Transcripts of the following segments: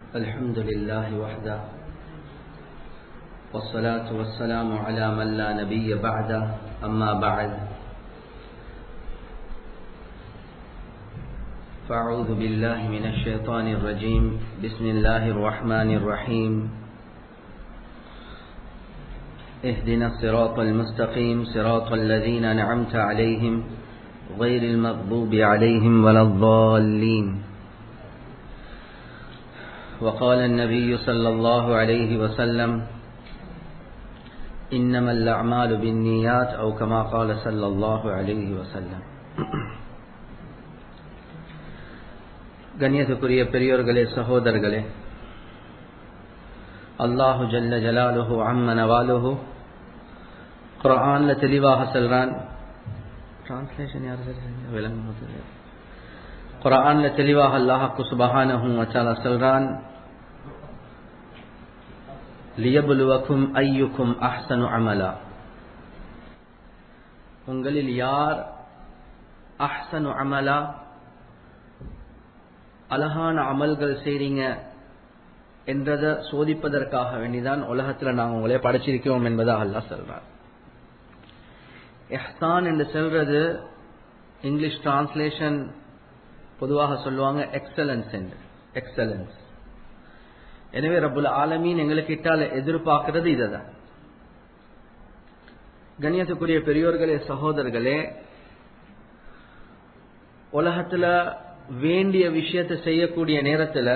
الحمد لله وحده والصلاة والسلام على من لا نبي بعده أما بعد فأعوذ بالله من الشيطان الرجيم بسم الله الرحمن الرحيم اهدنا الصراط المستقيم صراط الذين أنعمت عليهم غير المغضوب عليهم ولا الضالين وقال النبي صلى الله عليه وسلم إنما الأعمال بالنيات أو كما قال صلى الله عليه وسلم கண்ணியத்துக்குரிய பெரியோர்களே சகோதரர்களே அல்லாஹு ஜல்ல ஜலாலுஹு அம்மன வாலுஹு குரான்ல தெளிவாக சொல்றான் டிரான்ஸ்லேஷன் யார் சார் விளங்க குரான்ல தெளிவாக அல்லாஹாக்கு சுபஹானஹு வச்சாலா சொல்றான் லியபுலுவக்கும் ஐயுக்கும் அஹ்சனு அமலா உங்களில் யார் அஹ்சனு அமலா அழகான அமல்கள் செய்றீங்க என்றதை சோதிப்பதற்காக வேண்டிதான் உலகத்துல நாங்க உங்களே படைச்சிருக்கிறோம் என்பதை அல்லா சொல்றார் எஹ்சான் என்று சொல்றது இங்கிலீஷ் டிரான்ஸ்லேஷன் பொதுவாக சொல்லுவாங்க எக்ஸலன்ஸ் என்று எக்ஸலன்ஸ் எனவே ரபுல் ஆலமீன் எங்களுக்கு இட்டால எதிர்பார்க்கிறது இதுதான் கண்ணியத்துக்குரிய பெரியோர்களே சகோதரர்களே உலகத்துல வேண்டிய விஷயத்தை செய்யக்கூடிய நேரத்துல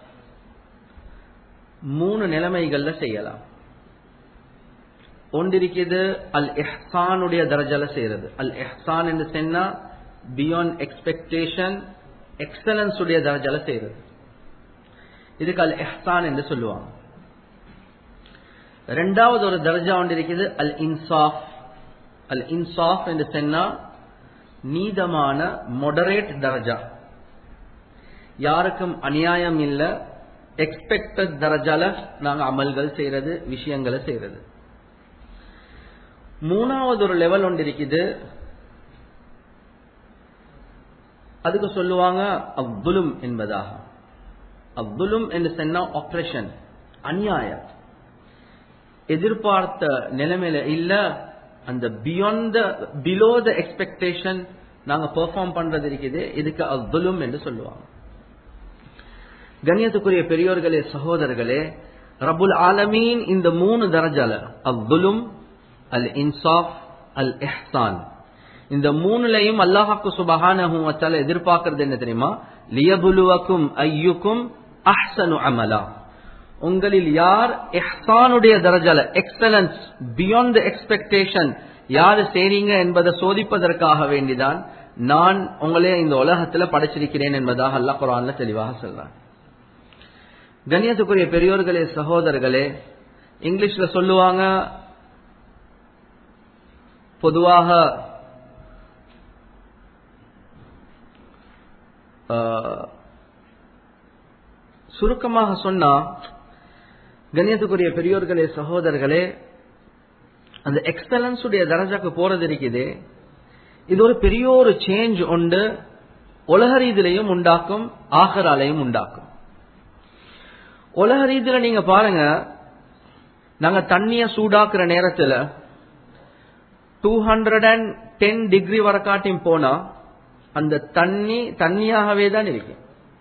மூணு நிலைமைகள்ல செய்யலாம் ஒன்றிருக்கிறது அல் எஹ்சானுடைய தரஜால செய்யறது அல் எஹ்சான் என்று சொன்னா பியாண்ட் எக்ஸ்பெக்டேஷன் எக்ஸலன்ஸ் உடைய தரஜால செய்யறது இதுக்கு அல் எஹ்சான் என்று சொல்லுவாங்க ரெண்டாவது ஒரு தர்ஜா ஒன்று இருக்குது அல் இன்சாஃப் அல் இன்சாஃப் என்று சொன்னா நீதமான மொடரேட் தர்ஜா யாருக்கும் அநியாயம் இல்ல எக்ஸ்பெக்டட் தரஜால நாங்க அமல்கள் செய்யறது விஷயங்களை செய்யறது மூணாவது ஒரு லெவல் ஒன்று இருக்குது அதுக்கு சொல்லுவாங்க அப்துலும் என்பதாக அப்துலும் என்று சொன்னா ஆப்ரேஷன் அநியாயம் எதிர்பார்த்த நிலைமையில இல்ல அந்த பியாண்ட் பிலோ த எக்ஸ்பெக்டேஷன் நாங்க பெர்ஃபார்ம் பண்றது இருக்குது இதுக்கு அப்துலும் என்று சொல்லுவாங்க கண்ணியத்துக்குரிய பெரியோர்களே சகோதரர்களே ரபுல் ஆலமீன் இந்த மூணு தரஜால அப்துலும் அல் இன்சாஃப் அல் எஹ்சான் இந்த மூணுலையும் அல்லாஹாக்கு சுபஹானஹும் வச்சால எதிர்பார்க்கறது என்ன தெரியுமா லியபுலுவக்கும் ஐயுக்கும் அஹ்சனு அமலா உங்களில் யார் எஹ்சானுடைய தரஜால எக்ஸலன்ஸ் பியாண்ட் எக்ஸ்பெக்டேஷன் யாரு செய்றீங்க என்பதை சோதிப்பதற்காக வேண்டிதான் நான் உங்களே இந்த உலகத்துல படைச்சிருக்கிறேன் என்பதாக அல்லாஹ் குரான்ல தெளிவாக சொல்றான் கண்ணியத்துக்குரிய பெரியோர்களே சகோதரர்களே இங்கிலீஷ்ல சொல்லுவாங்க பொதுவாக சுருக்கமாக சொன்னா கண்ணியத்துக்குரிய பெரியோர்களே சகோதரர்களே அந்த எக்ஸலன்ஸ் உடைய தரஜாக்கு போறது இருக்குது இது ஒரு பெரிய ஒரு சேஞ்ச் உண்டு உலக ரீதியிலையும் உண்டாக்கும் ஆகராலையும் உண்டாக்கும் உலக ரீதியில நீங்க பாருங்க நாங்க தண்ணிய சூடாக்குற நேரத்துல two hundred and ten degree வரக்காட்டியும் போனா அந்த தண்ணி தண்ணியாகவே தான் இருக்கு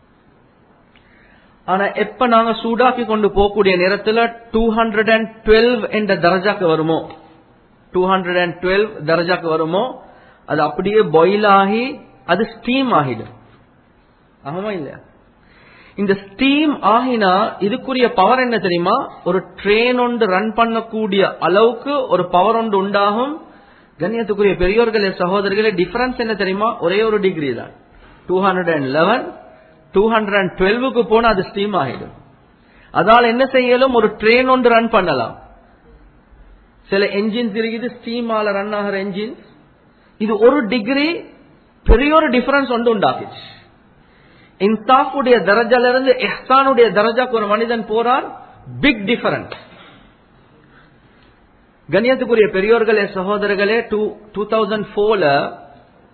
ஆனா எப்ப நாங்க சூடாக்கி கொண்டு போகக்கூடிய நேரத்துல டூ ஹண்ட்ரட் அண்ட் டுவெல் என்ற தரஜாக்கு வருமோ டூ ஹண்ட்ரட் அண்ட் டுவெல் தரஜாக்கு வருமோ அது அப்படியே பாயில் ஆகி அது ஸ்டீம் ஆகிடும் ஆமா இல்லையா இந்த ஸ்டீம் ஆகினா இதுக்குரிய பவர் என்ன தெரியுமா ஒரு ட்ரெயின் ஒன்று ரன் பண்ணக்கூடிய அளவுக்கு ஒரு பவர் ஒன்று உண்டாகும் கண்ணியத்துக்குரிய பெரியோர்களே சகோதரர்களே டிஃபரன்ஸ் என்ன தெரியுமா ஒரே ஒரு டிகிரி தான் two hundred and eleven two hundred and டுவெல்வுக்கு போனா அது ஸ்டீம் ஆகிடும் அதால் என்ன செய்யலும் ஒரு ட்ரெயின் ஒன்று ரன் பண்ணலாம் சில என்ஜின்ஸ் இருக்குது ஸ்டீமால ரன் ஆகிற என்ஜின்ஸ் இது ஒரு டிகிரி பெரிய ஒரு டிஃபரன்ஸ் ஒன்று உண்டாக்குச்சு இன்சாஃபுடைய தரஜால இருந்து எஹ்சானுடைய தரஜாக்கு ஒரு மனிதன் போறார் பிக் டிஃபரன்ஸ் கண்ணியத்துக்குரிய பெரியோர்களே சகோதரர்களே டூ டூ தௌசண்ட் ஃபோர்ல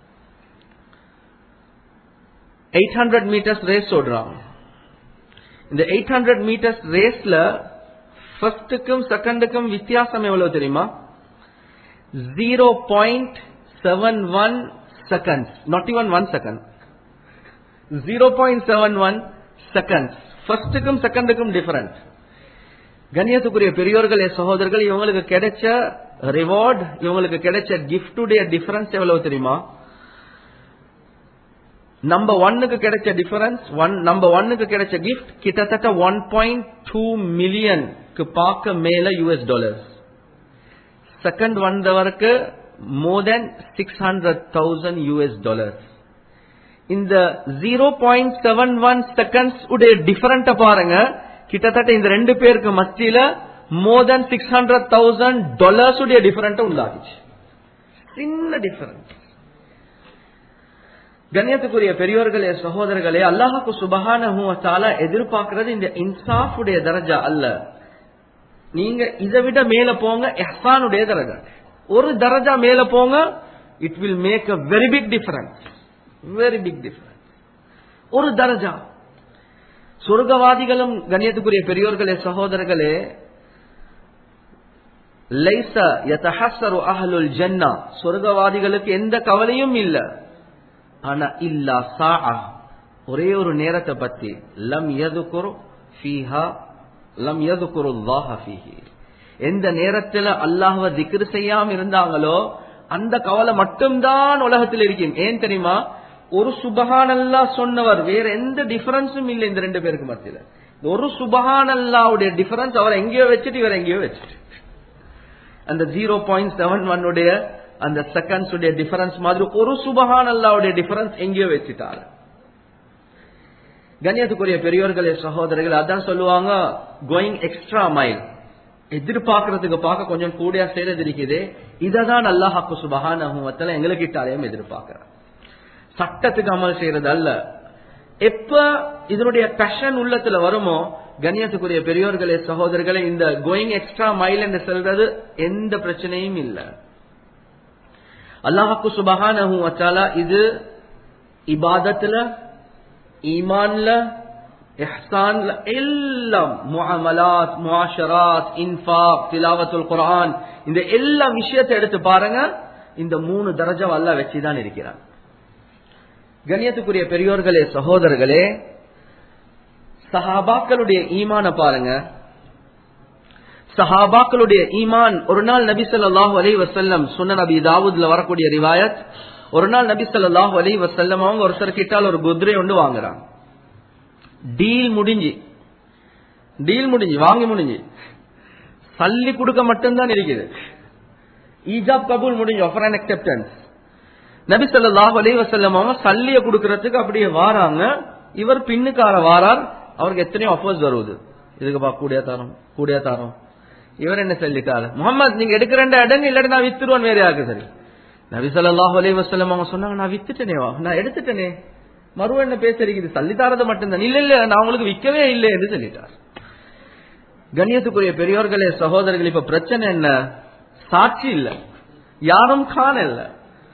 எயிட் ஹண்ட்ரட் மீட்டர்ஸ் ரேஸ் ஓடுறான் இந்த எயிட் ஹண்ட்ரட் மீட்டர்ஸ் ரேஸ்ல ஃபர்ஸ்டுக்கும் செகண்டுக்கும் வித்தியாசம் எவ்வளவு தெரியுமா zero point seven one seconds not even one second zero point seven one seconds ஃபர்ஸ்டுக்கும் செகண்டுக்கும் டிஃபரன்ஸ் கண்ணியத்துக்குரிய பெரியோர்களே சகோதரர்கள் இவங்களுக்கு கிடைச்ச ரிவார்ட் இவங்களுக்கு கிடைச்ச கிஃப்டுடைய டிஃபரன்ஸ் எவ்வளவு தெரியுமா நம்பர் ஒன்னுக்கு கிடைச்ச டிஃபரன்ஸ் ஒன் நம்பர் ஒன்னுக்கு கிடைச்ச கிஃப்ட் கிட்டத்தட்ட ஒன் பாயிண்ட் டூ மில்லியனுக்கு பார்க்க மேல யூஎஸ் டாலர்ஸ் செகண்ட் வந்தவருக்கு more than six hundred thousand US dollars இந்த zero point seven one seconds உடைய டிஃபரண்ட பாருங்க கிட்டத்தட்ட இந்த ரெண்டு பேருக்கு மத்தியில more than six hundred thousand dollars உடைய டிஃபரண்ட் உண்டாகிச்சு சின்ன டிஃபரன்ஸ் கண்ணியத்துக்குரிய பெரியோர்களே சகோதரர்களே அல்லாஹுக்கு சுபகான எதிர்பார்க்கிறது இந்த இன்சாஃப் உடைய தரஜா அல்ல நீங்க இதை விட மேல போங்க எஹ்சானுடைய தரஜா ஒரு தரஜா மேல போங்க it will make a very big difference very big difference ஒரு தரஜா சொர்க்கவாதிகளும் கண்ணியத்துக்குரிய பெரியோர்களே சகோதரர்களே லைச யதஹஸ்ஸரு அஹ்லுல் ஜன்னா சொர்க்கவாதிகளுக்கு எந்த கவலையும் இல்ல ஆனா இல்லா சாஅ ஒரே ஒரு நேரத்தை பத்தி லம் யதுகுரு ஃபீஹா லம் யதுகுருல்லாஹ ஃபீஹி எந்த நேரத்துல அல்லாஹ்வை திக்ர் செய்யாம இருந்தாங்களோ அந்த கவலை மட்டும்தான் உலகத்தில் இருக்கும் ஏன் தெரியுமா ஒரு சுபஹானல்லா சொன்னவர் வேற எந்த டிஃபரன்ஸும் இல்லை இந்த ரெண்டு பேருக்கு மத்தியில ஒரு சுபஹானல்லாவுடைய டிஃபரன்ஸ் அவர் எங்கேயோ வச்சுட்டு இவர் எங்கேயோ வச்சுட்டு அந்த ஜீரோ பாயிண்ட் செவன் ஒன்னுடைய அந்த செகண்ட்ஸ் உடைய டிஃபரன்ஸ் மாதிரி ஒரு சுபஹான் அல்லாவுடைய டிஃபரன்ஸ் எங்கேயோ வச்சுட்டாரு கண்ணியத்துக்குரிய பெரியோர்களே சகோதரர்கள் அதான் சொல்லுவாங்க கோயிங் எக்ஸ்ட்ரா மைல் எதிர்பார்க்கறதுக்கு பார்க்க கொஞ்சம் கூடியா செய்யறது இருக்குது இததான் அல்லாஹாக்கு சுபஹான எங்களுக்கு இட்டாலையும் எதிர்பார்க்கிறேன் சட்டத்துக்கு அமல் செய்யறது அல்ல எப்ப இதனுடைய பேஷன் உள்ளத்துல வருமோ கண்ணியத்துக்குரிய பெரியோர்களே சகோதரர்களே இந்த கோயிங் எக்ஸ்ட்ரா மைல் என்று சொல்றது எந்த பிரச்சனையும் இல்லை அல்லாஹாக்கு சுபஹானஹு வச்சாலா இது இபாதத்துல ஈமான்ல இஹ்சான்ல எல்லாம் முஅமலாத் முஆஷராத் இன்ஃபாக் திலாவத்துல் குர்ஆன் இந்த எல்லா விஷயத்தை எடுத்து பாருங்க இந்த மூணு தரஜம் அல்லாஹ் வச்சுதான் இருக்கிறான் கண்ணியத்துக்குரிய பெரியோர்களே சகோதரர்களே சஹாபாக்களுடைய ஈமான பாருங்க சஹாபாக்களுடைய ஈமான் ஒரு நாள் நபி சொல்லாஹு அலி வசல்லம் சுன்ன நபி தாவூத்ல வரக்கூடிய ரிவாயத் ஒரு நாள் நபி சொல்லாஹு அலி வசல்லம் அவங்க ஒருத்தர் கிட்டால் ஒரு குதிரை ஒன்று வாங்குறாங்க டீல் முடிஞ்சு டீல் முடிஞ்சு வாங்கி முடிஞ்சு சல்லி கொடுக்க மட்டும்தான் இருக்குது ஈஜாப் கபூல் முடிஞ்சு ஆஃபர் அண்ட் அக்செப்டன்ஸ் நபி சொல்லாஹு அலி வசல்லம் அவங்க சல்லிய கொடுக்கறதுக்கு அப்படியே வாராங்க இவர் பின்னுக்கார வாரார் அவருக்கு எத்தனையோ ஆஃபர்ஸ் வருவது இதுக்குப்பா கூடியா தரோம் கூடியா தரோம் இவர் என்ன சொல்லிட்டாரு முகமது நீங்க எடுக்கிற இடங்க இல்லாட்டி நான் வித்துருவேன் வேற யாருக்கு சரி நபி சொல்லாஹு அலி வசல்லம் அவங்க சொன்னாங்க நான் வித்துட்டேனேவா நான் எடுத்துட்டேனே மறு என்ன பேசுறீங்க சொல்லி தரது மட்டும்தான் இல்ல இல்ல நான் உங்களுக்கு விற்கவே இல்லை என்று சொல்லிட்டார் கண்ணியத்துக்குரிய பெரியோர்களே சகோதரர்கள் இப்ப பிரச்சனை என்ன சாட்சி இல்ல யாரும் காண இல்ல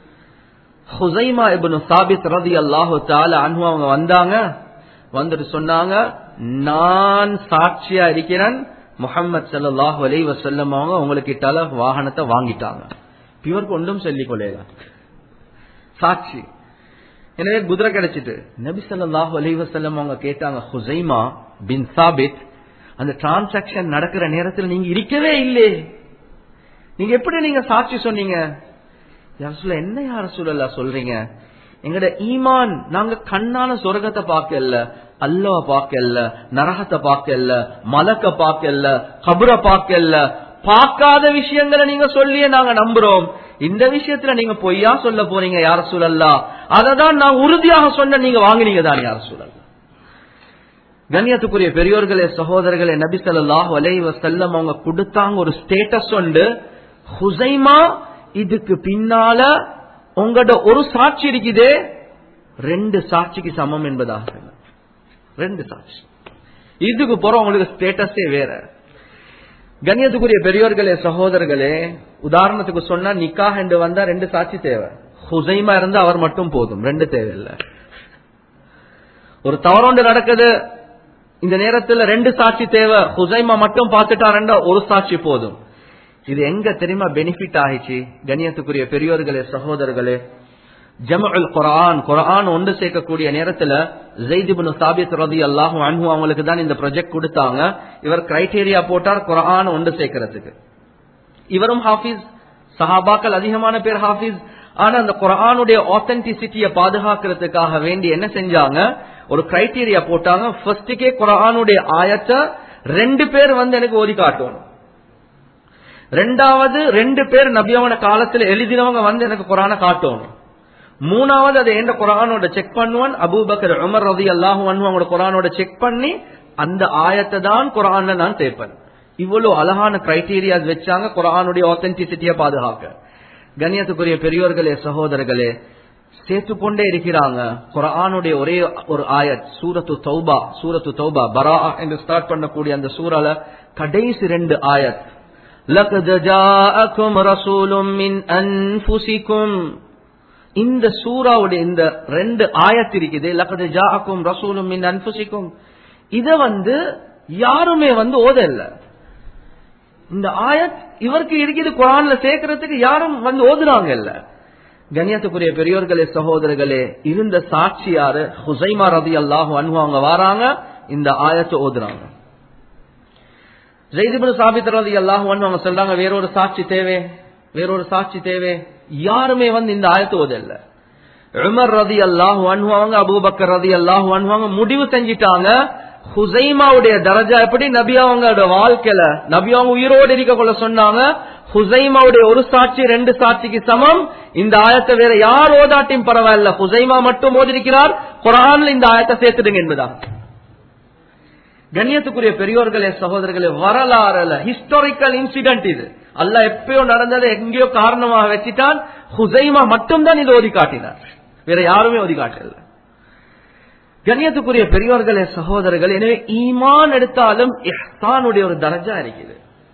ஹுசைமா இப்னு சாபித் ரதி அல்லாஹு தால அன்பு அவங்க வந்தாங்க வந்துட்டு சொன்னாங்க நான் சாட்சியா இருக்கிறேன் முகமது சல்லாஹ் அலி வசல்லம் அவங்க உங்களுக்கு இட்டால வாகனத்தை வாங்கிட்டாங்க இவருக்கு ஒன்றும் சொல்லிக் கொள்ளையா சாட்சி எனவே குதிரை கிடைச்சிட்டு நபி சல்லாஹ் அலி வசல்லம் அவங்க கேட்டாங்க ஹுசைமா பின் சாபித் அந்த டிரான்சாக்சன் நடக்கிற நேரத்தில் நீங்க இருக்கவே இல்லை நீங்க எப்படி நீங்க சாட்சி சொன்னீங்க யார் சொல்ல என்ன யார சொல்லல சொல்றீங்க எங்கட ஈமான் நாங்க கண்ணான சொர்க்கத்தை பார்க்கல அல்லவ பார்க்கல நரகத்தை பார்க்கல மலக்க பார்க்கல கபுர பார்க்கல பார்க்காத விஷயங்களை நீங்க சொல்லியே நாங்க நம்புறோம் இந்த விஷயத்துல நீங்க பொய்யா சொல்ல போறீங்க யார சூழல்லா அததான் நான் உறுதியாக சொன்ன நீங்க வாங்கினீங்க தான் யார சூழல் கண்ணியத்துக்குரிய பெரியோர்களே சகோதரர்களே நபி சொல்லாஹ் வலைவ செல்லம் அவங்க கொடுத்தாங்க ஒரு ஸ்டேட்டஸ் உண்டு ஹுசைமா இதுக்கு பின்னால உங்களோட ஒரு சாட்சி இருக்குதே ரெண்டு சாட்சிக்கு சமம் என்பதாக ரெண்டு சாட்சி இதுக்கு போற உங்களுக்கு ஸ்டேட்டஸே வேற கண்ணியத்துக்குரிய பெரியோர்களே சகோதரர்களே உதாரணத்துக்கு சொன்னா நிக்காஹ் என்று வந்தா ரெண்டு சாட்சி தேவை ஹுசைமா இருந்தா அவர் மட்டும் போதும் ரெண்டு தேவையில்லை ஒரு தவறொண்டு நடக்குது இந்த நேரத்துல ரெண்டு சாட்சி தேவை ஹுசைமா மட்டும் பார்த்துட்டாருண்டா ஒரு சாட்சி போதும் இது எங்க தெரியுமா பெனிஃபிட் ஆயிடுச்சு கண்ணியத்துக்குரிய பெரியோர்களே சகோதரர்களே ஜமஉல் குர்ஆன் குர்ஆன் ஒன்று சேர்க்கக்கூடிய நேரத்துல ஜெயித் இப்னு சாபித் ரதி அல்லாஹு அன்ஹு அவங்களுக்கு தான் இந்த ப்ராஜெக்ட் கொடுத்தாங்க இவர் கிரைட்டீரியா போட்டார் குர்ஆன் ஒன்று சேர்க்கறதுக்கு இவரும் ஹாஃபிஸ் சஹாபாக்கள் அதிகமான பேர் ஹாஃபிஸ் ஆனா அந்த குர்ஆனுடைய ஆத்தென்டிசிட்டியை பாதுகாக்கிறதுக்காக வேண்டி என்ன செஞ்சாங்க ஒரு கிரைட்டீரியா போட்டாங்க ஃபர்ஸ்டுக்கே குர்ஆனுடைய ஆயத்தை ரெண்டு பேர் வந்து எனக்கு ஓதி காட்டணும் ரெண்டாவது ரெண்டு பேர் நபியாவன காலத்துல எழுதினவங்க வந்து எனக்கு குரானை காட்டணும் மூணாவது அதை எந்த குரானோட செக் பண்ணுவான் அபூபக்கர் உமர் ரதி அல்லாஹு அவங்களோட குரானோட செக் பண்ணி அந்த ஆயத்தை தான் குரான்ல நான் தேப்பேன் இவ்வளவு அழகான கிரைட்டீரியாஸ் வச்சாங்க குரானுடைய ஆத்தென்டிசிட்டியை பாதுகாக்க கண்ணியத்துக்குரிய பெரியோர்களே சகோதரர்களே சேர்த்து கொண்டே இருக்கிறாங்க குரானுடைய ஒரே ஒரு ஆயத் சூரத்து தௌபா சூரத்து தௌபா பரா என்று ஸ்டார்ட் பண்ணக்கூடிய அந்த சூறால கடைசி ரெண்டு ஆயத் لقد جاءكم رسول من انفسكم இந்த சூறாவுடைய இந்த ரெண்டு ஆயத் இருக்குது லக்கது ஜாக்கும் ரசூலும் மின் அன்புசிக்கும் இத வந்து யாருமே வந்து ஓத இல்ல இந்த ஆயத் இவருக்கு இருக்குது குரான்ல சேர்க்கறதுக்கு யாரும் வந்து ஓதுறாங்க இல்ல கண்ணியத்துக்குரிய பெரியோர்களே சகோதரர்களே இருந்த சாட்சியாரு ஹுசைமா ரதி அல்லாஹு அன்பு அவங்க வாராங்க இந்த ஆயத்தை ஓதுறாங்க ஜெய்திபுல் சாபித் ரதி அல்லாஹு அவங்க சொல்றாங்க வேறொரு சாட்சி தேவை வேறொரு சாட்சி தேவை யாருமே வந்து இந்த ஆயத்து ஓதல்ல உமர் ரதி அல்லாஹு அவங்க அபூபக்கர் ரதி அல்லாஹு அவங்க முடிவு செஞ்சிட்டாங்க ஹுசைமாவுடைய தரஜா எப்படி நபி அவங்களோட வாழ்க்கையில நபி அவங்க உயிரோடு இருக்க கொள்ள சொன்னாங்க ஹுசைமாவுடைய ஒரு சாட்சி ரெண்டு சாட்சிக்கு சமம் இந்த ஆயத்தை வேற யார் ஓதாட்டியும் பரவாயில்ல ஹுசைமா மட்டும் ஓதிருக்கிறார் குரான்ல இந்த ஆயத்தை சேர்த்துடுங்க என்பதா கண்ணியத்துக்குரிய பெரியோர்களே சகோதரர்களே வரலாறுல ஹிஸ்டாரிக்கல் இன்சிடென்ட் இது அல்ல எப்பயோ நடந்தது எங்கேயோ காரணமாக வச்சுட்டான் ஹுசைமா மட்டும்தான் இது ஓதி காட்டினார் வேற யாருமே ஓதி காட்டல கண்ணியத்துக்குரிய பெரியோர்களே சகோதரர்கள் எனவே ஈமான் எடுத்தாலும் இஹ்தானுடைய ஒரு தரஜா இருக்குது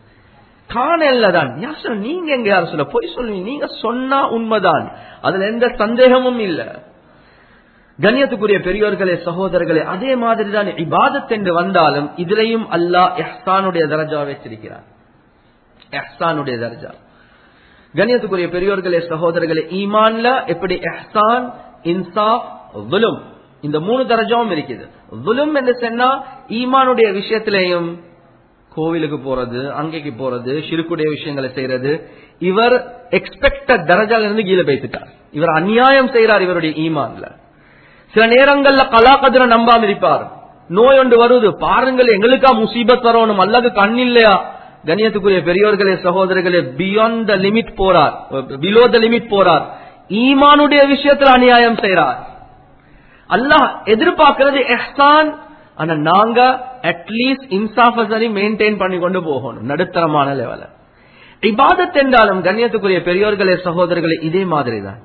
காணல தான் யார் சொல்ல நீங்க எங்க யார் சொல்ல பொய் சொல்லுவீங்க நீங்க சொன்னா உண்மைதான் அதுல எந்த சந்தேகமும் இல்லை கண்ணியத்துக்குரிய பெரியோர்களே சகோதரர்களே அதே மாதிரி தான் இபாதத் என்று வந்தாலும் இதுலையும் அல்லாஹ் எஹ்சானுடைய தரஜா வச்சிருக்கிறார் எஹ்சானுடைய தரஜா கண்ணியத்துக்குரிய பெரியோர்களே சகோதரர்களே ஈமான்ல எப்படி எஹ்சான் இன்சாஃப் துலும் இந்த மூணு தரஜாவும் இருக்குது துலும் என்று சொன்னா ஈமானுடைய விஷயத்திலையும் கோவிலுக்கு போறது அங்கேக்கு போறது சிறுக்குடைய விஷயங்களை செய்யறது இவர் எக்ஸ்பெக்டட் தரஜால இருந்து கீழே பேசிட்டார் இவர் அநியாயம் செய்யறார் இவருடைய ஈமான்ல சில நேரங்கள்ல கலாக்கதிர நம்பாம இருப்பார் நோய் ஒன்று வருது பாருங்கள் எங்களுக்கா முசீபத் வரணும் அல்லது கண் இல்லையா கண்ணியத்துக்குரிய பெரியோர்களே சகோதரர்களே பியாண்ட் த லிமிட் போறார் பிலோ த லிமிட் போறார் ஈமானுடைய விஷயத்துல அநியாயம் செய்யறார் அல்லாஹ் எதிர்பார்க்கிறது எஹ்சான் ஆனா நாங்க அட்லீஸ்ட் இன்சாஃப சரி மெயின்டைன் பண்ணி கொண்டு போகணும் நடுத்தரமான லெவல இபாதத் என்றாலும் கண்ணியத்துக்குரிய பெரியோர்களே சகோதரர்களே இதே மாதிரி தான்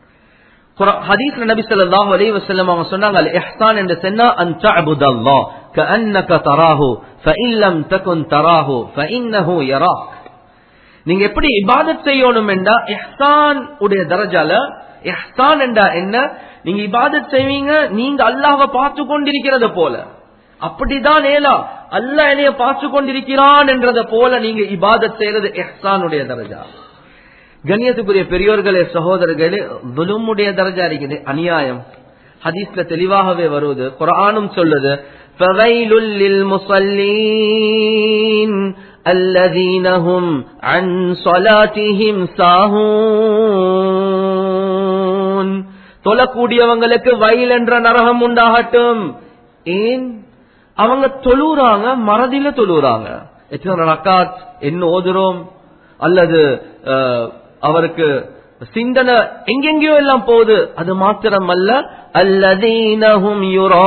ஹதீஸ்ல நபி ஸல்லல்லாஹு அலைஹி வஸல்லம் அவங்க சொன்னாங்க அல் இஹ்சான் என்று சொன்னா அன் தஅபுதல்லாஹ் கஅன்னக தராஹு ஃபஇன் லம் தகுன் தராஹு ஃபஇன்னஹு யராக் நீங்க எப்படி இபாதத் செய்யணும் என்றா இஹ்சான் உடைய தரஜால இஹ்சான் என்றா என்ன நீங்க இபாதத் செய்வீங்க நீங்க அல்லாஹ்வை பார்த்து கொண்டிருக்கிறத போல அப்படிதான் ஏலா அல்லாஹ் என்னைய பார்த்து கொண்டிருக்கிறான் என்றத போல நீங்க இபாதத் செய்யறது இஹ்சானுடைய தரஜா கண்ணியத்துக்குரிய பெரியோர்களே சகோதரர்களே துலுமுடைய தரஜா இருக்குது அநியாயம் ஹதீஸ்ல தெளிவாகவே வருவது குரானும் சொல்லுது فَوَيْلٌ لِلْمُصَلِّينَ الَّذِينَ هُمْ عَنْ صَلَاتِهِمْ سَاهُونَ தொழக்கூடியவங்களுக்கு வயல் என்ற நரகம் உண்டாகட்டும் ஏன் அவங்க தொழுறாங்க மறதியில தொழுறாங்க எத்தனை ரக்காத் என்ன ஓதுறோம் அல்லது அவருக்கு சிந்தனை எங்கெங்கயோ எல்லாம் போகுது அது மாத்திரம் அல்ல அல்லதீனஹும்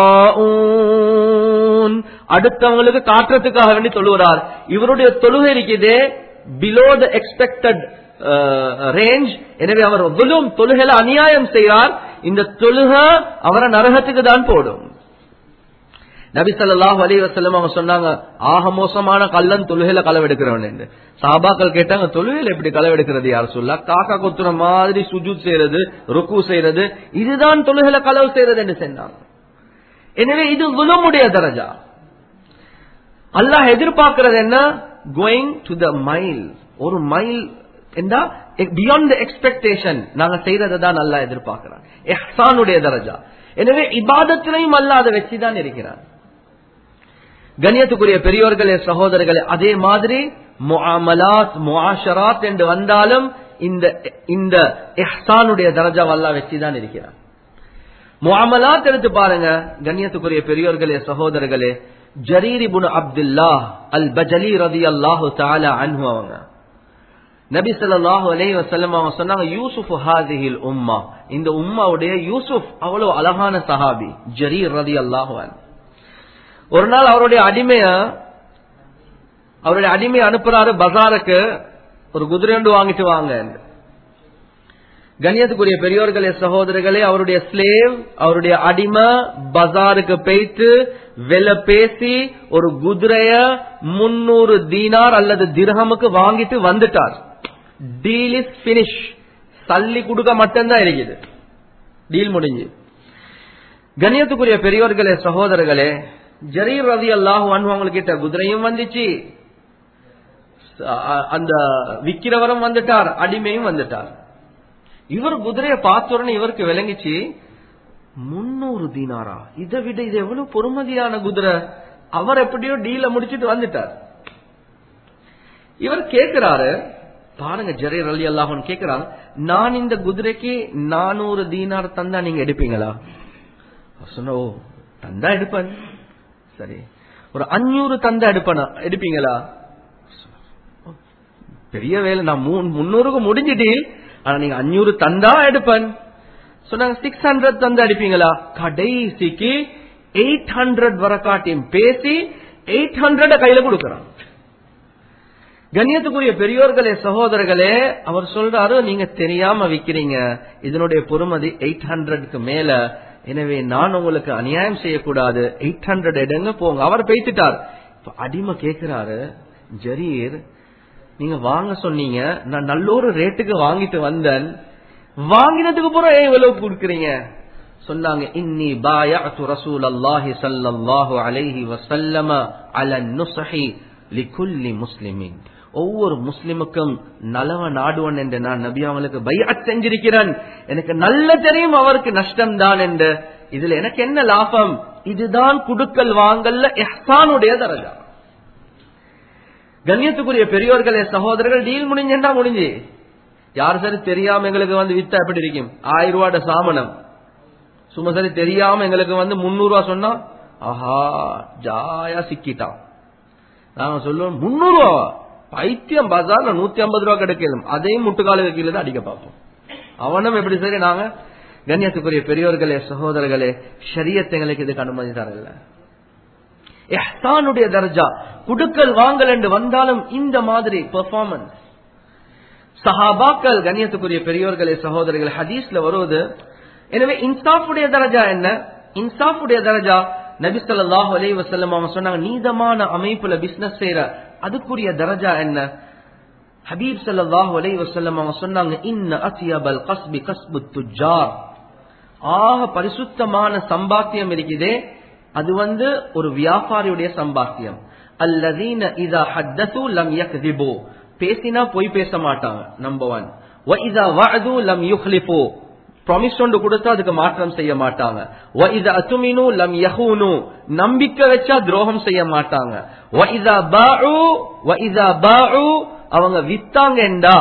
யுராஊன் அடுத்தவங்களுக்கு காட்டுறதுக்காக வேண்டி தொழுகிறார் இவருடைய தொழுகை இருக்குதே பிலோ த எக்ஸ்பெக்டட் ரேஞ்ச் எனவே அவர் விலும் தொழுகையில அநியாயம் செய்கிறார் இந்த தொழுக அவரை நரகத்துக்கு தான் போடும் நபி சல்லாஹ் அலி வசல்லம் அவங்க சொன்னாங்க ஆக மோசமான கல்லன் தொழுகையில களவெடுக்கிறவன் என்று சாபாக்கள் கேட்டாங்க தொழுகையில எப்படி களவெடுக்கிறது யார் சொல்ல காக்கா கொத்துற மாதிரி சுஜூத் செய்யறது ருக்கு செய்யறது இதுதான் தொழுகையில களவு செய்யறது என்று சொன்னாங்க எனவே இது குலமுடைய தரஜா அல்லாஹ் எதிர்பார்க்கிறது என்ன கோயிங் டு த மைல் ஒரு மைல் என்றா பியாண்ட் எக்ஸ்பெக்டேஷன் நாங்க செய்யறதை தான் நல்லா எதிர்பார்க்கிறான் எஹ்சானுடைய தரஜா எனவே இபாதத்திலையும் அல்ல அதை வச்சுதான் இருக்கிறான் கண்ணியத்துக்குரிய பெரியோர்களே சகோதரர்களே அதே மாதிரி முஆமலாத் முஆஷராத் என்று வந்தாலும் இந்த இந்த எஹ்சானுடைய தரஜா அல்லா வச்சுதான் இருக்கிறான் முஆமலாத் எடுத்து பாருங்க கண்ணியத்துக்குரிய பெரியோர்களே சகோதரர்களே ஜரீரிபுன் அப்துல்லா அல் பஜலி ரதி அல்லாஹு தாலா அன்ஹு அவங்க நபி ஸல்லல்லாஹு அலைஹி வஸல்லம் அவங்க சொன்னாங்க யூசுப் ஹாதிஹில் உம்மா இந்த உம்மாவுடைய யூசுப் அவ்வளவு அழகான சஹாபி ஜரீர் ரதி அல்லாஹு ஒரு நாள் அவருடைய அடிமைய அவருடைய அடிமையை அனுப்புறாரு பஜாருக்கு ஒரு குதிரை ஒன்று வாங்கிட்டு வாங்க கண்ணியத்துக்குரிய பெரியோர்களே சகோதரர்களே அவருடைய ஸ்லேவ் அவருடைய அடிமை பஜாருக்கு போயிட்டு வெல பேசி ஒரு குதிரைய முன்னூறு தீனார் அல்லது திரகமுக்கு வாங்கிட்டு வந்துட்டார் டீல் இஸ் பினிஷ் தள்ளி கொடுக்க மட்டும்தான் இருக்குது டீல் முடிஞ்சு கண்ணியத்துக்குரிய பெரியோர்களே சகோதரர்களே ஜரீர் ரதி அல்லாஹு அவங்க கிட்ட குதிரையும் வந்துச்சு அந்த விக்கிறவரும் வந்துட்டார் அடிமையும் வந்துட்டார் இவர் குதிரையை பார்த்த உடனே இவருக்கு விளங்கிச்சு முன்னூறு தீனாரா இதை விட இது எவ்வளவு பொறுமதியான குதிரை அவர் எப்படியோ டீல முடிச்சிட்டு வந்துட்டார் இவர் கேட்கிறாரு பாருங்க ஜரீர் அலி அல்லாஹன் கேட்கிறாங்க நான் இந்த குதிரைக்கு நானூறு தீனார் தந்தா நீங்க எடுப்பீங்களா சொன்ன ஓ தந்தா எடுப்பேன் சரி ஒரு அஞ்சூறு தந்தா எடுப்பேனா எடுப்பீங்களா பெரிய வேலை நான் முன்னூறுக்கு முடிஞ்சிட்டு ஆனா நீங்க அஞ்சூறு தந்தா எடுப்பேன் சொன்னாங்க சிக்ஸ் ஹண்ட்ரட் தந்தா அடிப்பீங்களா கடைசிக்கு எயிட் ஹண்ட்ரட் வர காட்டியும் பேசி எயிட் ஹண்ட்ரட கையில கொடுக்கறான் கண்ணியத்துக்குரிய பெரியோர்களே சகோதரர்களே அவர் சொல்றாரு நீங்க தெரியாம விக்கிறீங்க இதனுடைய பொறுமதி எயிட் ஹண்ட்ரட்க்கு மேல எனவே நான் உங்களுக்கு அநியாயம் செய்யக்கூடாது எயிட் ஹண்ட்ரட் எடுங்க போங்க அவர் பேசிட்டார் அடிமை கேட்கிறாரு ஜரீர் நீங்க வாங்க சொன்னீங்க நான் நல்ல ஒரு ரேட்டுக்கு வாங்கிட்டு வந்தேன் வாங்கினதுக்கு அப்புறம் ஏன் இவ்வளவு கொடுக்குறீங்க சொன்னாங்க இன்னி பாயஅத்து ரசூல் அல்லாஹி ஸல்லல்லாஹு அலைஹி வஸல்லம அல நுஸஹி லிகுல்லி முஸ்லிமின் ஒவ்வொரு முஸ்லிமுக்கும் நலவ நாடுவன் என்று நான் நபி அவங்களுக்கு பைஅத் செஞ்சிருக்கிறேன் எனக்கு நல்ல தெரியும் அவருக்கு நஷ்டம் தான் என்று இதுல எனக்கு என்ன லாபம் இதுதான் குடுக்கல் வாங்கல்ல எஹ்சானுடைய தரஜா கண்ணியத்துக்குரிய பெரியோர்களே சகோதரர்கள் டீல் முடிஞ்சா முடிஞ்சு யார் சரி தெரியாம எங்களுக்கு வந்து வித்தா எப்படி இருக்கும் ஆயிரம் ரூபாட சாமனம் சும்மா சரி தெரியாம எங்களுக்கு வந்து முன்னூறு ரூபா சொன்னா ஆஹா ஜாயா சிக்கிட்டான் நாங்க சொல்லுவோம் முன்னூறு ரூபா பைத்தியம் பஜார்ல நூத்தி ஐம்பது ரூபா கிடைக்கலும் அதையும் முட்டுக்காலுக்கு கீழே தான் அடிக்க பார்ப்போம் அவனும் எப்படி சரி நாங்க கண்ணியத்துக்குரிய பெரியோர்களே சகோதரர்களே ஷரியத்தை எங்களுக்கு இதுக்கு அனுமதி தரல எஹ்தானுடைய தர்ஜா குடுக்கல் வாங்கல் என்று வந்தாலும் இந்த மாதிரி பெர்ஃபார்மன்ஸ் சஹாபாக்கள் கண்ணியத்துக்குரிய பெரியோர்களே சகோதரர்கள் ஹதீஸ்ல வருவது எனவே இன்சாஃபுடைய தரஜா என்ன இன்சாஃபுடைய தரஜா நபி ஸல்லல்லாஹு அலைஹி வஸல்லம் அவங்க சொன்னாங்க நீதமான அமைப்புல பிசினஸ் செய்யற அதுக்குரிய தரஜா என்ன ஹபீப் ஸல்லல்லாஹு அலைஹி வஸல்லம் அவங்க சொன்னாங்க இன்ன அத்யபல் கஸ்பி கஸ்பு துஜார் ஆக பரிசுத்தமான சம்பாத்தியம் இருக்குதே அது வந்து ஒரு வியாபாரியுடைய சம்பாத்தியம் அல்லதீன இதா ஹத்தசு லம் யக்திபு பேசினா பொய் பேச மாட்டாங்க நம்பர் ஒன் வ இதா வஅது லம் யுஹ்லிஃபு ப்ராமிஸ் ஒன்று கொடுத்தா அதுக்கு மாற்றம் செய்ய மாட்டாங்க வ இதா அத்துமினு லம் யஹூனு நம்பிக்கை வச்சா துரோகம் செய்ய மாட்டாங்க வ இதா பாஉ வ இதா பாஉ அவங்க வித்தாங்கண்டா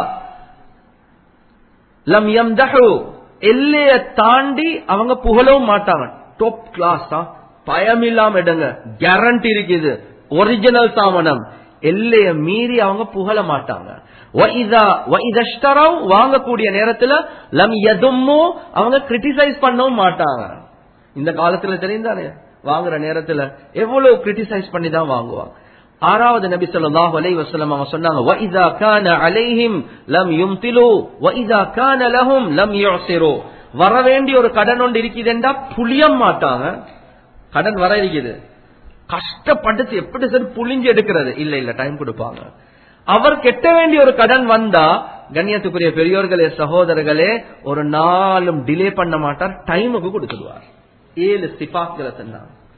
லம் யம்தஹு எல்லைய தாண்டி அவங்க புகழவும் மாட்டாங்க டாப் கிளாஸ் பயமில்லாம எடுங்க கேரண்டி இருக்குது ஒரிஜினல் சாமனம் எல்லைய மீறி அவங்க புகழ மாட்டாங்க வாங்கக்கூடிய நேரத்துல லம் எதுமோ அவங்க கிரிட்டிசைஸ் பண்ணவும் மாட்டாங்க இந்த காலத்துல தெரிந்தானே வாங்குற நேரத்துல எவ்வளவு கிரிட்டிசைஸ் பண்ணி தான் வாங்குவாங்க ஆறாவது நபி ஸல்லல்லாஹு அலைஹி வஸல்லம் அவங்க சொன்னாங்க வ இதா கான அலைஹிம் லம் யும்திலு வ இதா கான லஹும் லம் யுஸிரு வர வேண்டிய ஒரு கடன் ஒன்று இருக்குதுண்டா புளியம் மாட்டாங்க கடன் வர இருக்குது கஷ்டப்பட்டு எப்படி சரி புளிஞ்சு எடுக்கிறது இல்ல இல்ல டைம் கொடுப்பாங்க அவர் கெட்ட வேண்டிய ஒரு கடன் வந்தா கண்ணியத்துக்குரிய பெரியோர்களே சகோதரர்களே ஒரு நாளும் டிலே பண்ண மாட்டார் டைமுக்கு கொடுத்துடுவார் ஏழு சிபாக்களை சொன்னாங்க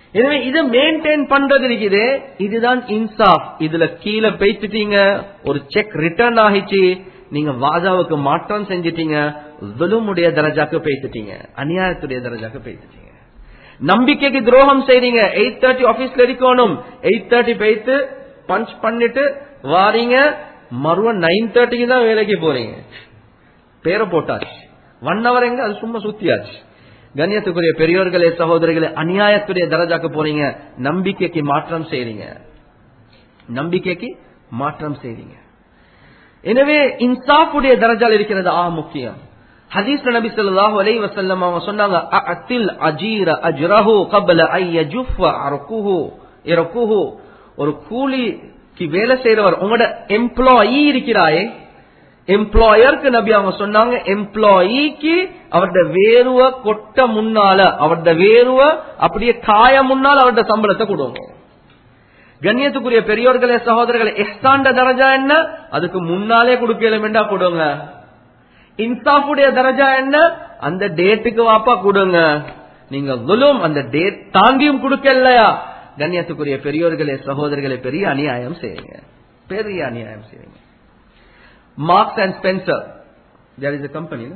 எனவே இதை மெயின்டைன் பண்றது இருக்குது இதுதான் இன்சாஃப் இதுல கீழே பேசிட்டீங்க ஒரு செக் ரிட்டர்ன் ஆகிச்சு நீங்க வாதாவுக்கு மாற்றம் செஞ்சிட்டீங்க விலுமுடைய தரஜாக்கு பேசிட்டீங்க அநியாயத்துடைய தரஜாக்கு பேசிட்டீங்க நம்பிக்கைக்கு துரோகம் செய்றீங்க எயிட் தேர்ட்டி ஆபீஸ்ல இருக்கணும் எயிட் தேர்ட்டி போயிட்டு பஞ்ச் பண்ணிட்டு வாரீங்க மறுவ நைன் தேர்ட்டிக்கு தான் வேலைக்கு போறீங்க பேரை போட்டாச்சு ஒன் ஹவர் எங்க அது சும்மா சுத்தியாச்சு கண்ணியத்துக்குரிய பெரியோர்களே சகோதரிகளே அநியாயத்துடைய தரஜாக்கு போறீங்க நம்பிக்கைக்கு மாற்றம் செய்றீங்க நம்பிக்கைக்கு மாற்றம் செய்றீங்க எனவே இன்சாஃபுடைய தரஜால் இருக்கிறது ஆ முக்கியம் ஹதீஸ் நபி ஸல்லல்லாஹு அலைஹி வஸல்லம் அவங்க சொன்னாங்க அத்தில் அஜீர அஜ்ரஹு கப்ல ஐ யஜுஃப அரக்குஹு இரக்குஹு ஒரு கூலிக்கு வேலை செய்றவர் உங்களோட எம்ப்ளாயி இருக்கிறாயே எம்ப்ளாயருக்கு நபி அவங்க சொன்னாங்க எம்ப்ளாயிக்கு அவருடைய வேர்வ கொட்ட முன்னால அவருடைய வேர்வ அப்படியே காய முன்னால் அவருடைய சம்பளத்தை கொடுங்க கண்ணியத்துக்குரிய பெரியோர்களே சகோதரர்களே எஹ்சாண்ட தரஜா என்ன அதுக்கு முன்னாலே கொடுக்கலமெண்டா கொடுங்க இன்சாஃபுடைய தரஜா என்ன அந்த டேட்டுக்கு வாப்பா கொடுங்க நீங்க குலும் அந்த டேட் தாண்டியும் கொடுக்கலையா கண்ணியத்துக்குரிய பெரியோர்களே சகோதரர்களே பெரிய அநியாயம் செய்யுங்க பெரிய அநியாயம் செய்யுங்க Marks and Spencer there is a company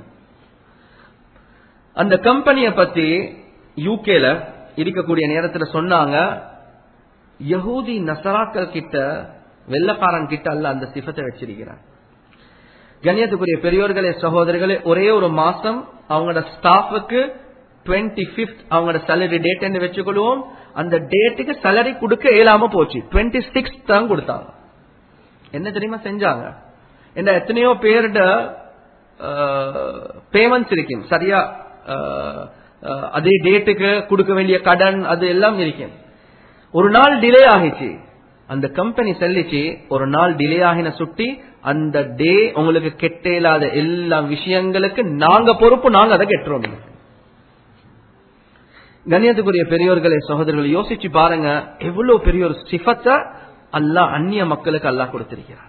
அந்த கம்பெனியை பத்தி யூகேல இருக்கக்கூடிய நேரத்துல சொன்னாங்க யஹூதி நசராக்கள் கிட்ட வெள்ளக்காரன் கிட்ட அல்ல அந்த சிஃபத்தை வச்சிருக்கிறான் கண்ணியத்துக்குரிய பெரியோர்களே சகோதரர்களே ஒரே ஒரு மாசம் அவங்களோட ஸ்டாஃபுக்கு டுவெண்ட்டி பிப்த் அவங்களோட சேலரி டேட் என்று வச்சுக்கொள்வோம் அந்த டேட்டுக்கு சேலரி கொடுக்க இயலாம போச்சு டுவெண்ட்டி சிக்ஸ் தான் கொடுத்தாங்க என்ன தெரியுமா செஞ்சாங்க என்ன எத்தனையோ பேருட பேமெண்ட்ஸ் இருக்கும் சரியா அஹ், அஹ், அதே டேட்டுக்கு கொடுக்க வேண்டிய கடன் அது எல்லாம் இருக்கும் ஒரு நாள் டிலே ஆகிச்சு அந்த கம்பெனி சொல்லிச்சு ஒரு நாள் டிலே ஆகின சுட்டி அந்த டே உங்களுக்கு கெட்ட இல்லாத எல்லா விஷயங்களுக்கு நாங்க பொறுப்பு நாங்க அதை கெட்டுறோம் கண்ணியத்துக்குரிய பெரியோர்களே சகோதரர்கள் யோசிச்சு பாருங்க எவ்வளவு பெரிய ஒரு சிஃபத்தை அல்லாஹ் அந்நிய மக்களுக்கு அல்லாஹ் கொடுத்திருக்கிறார்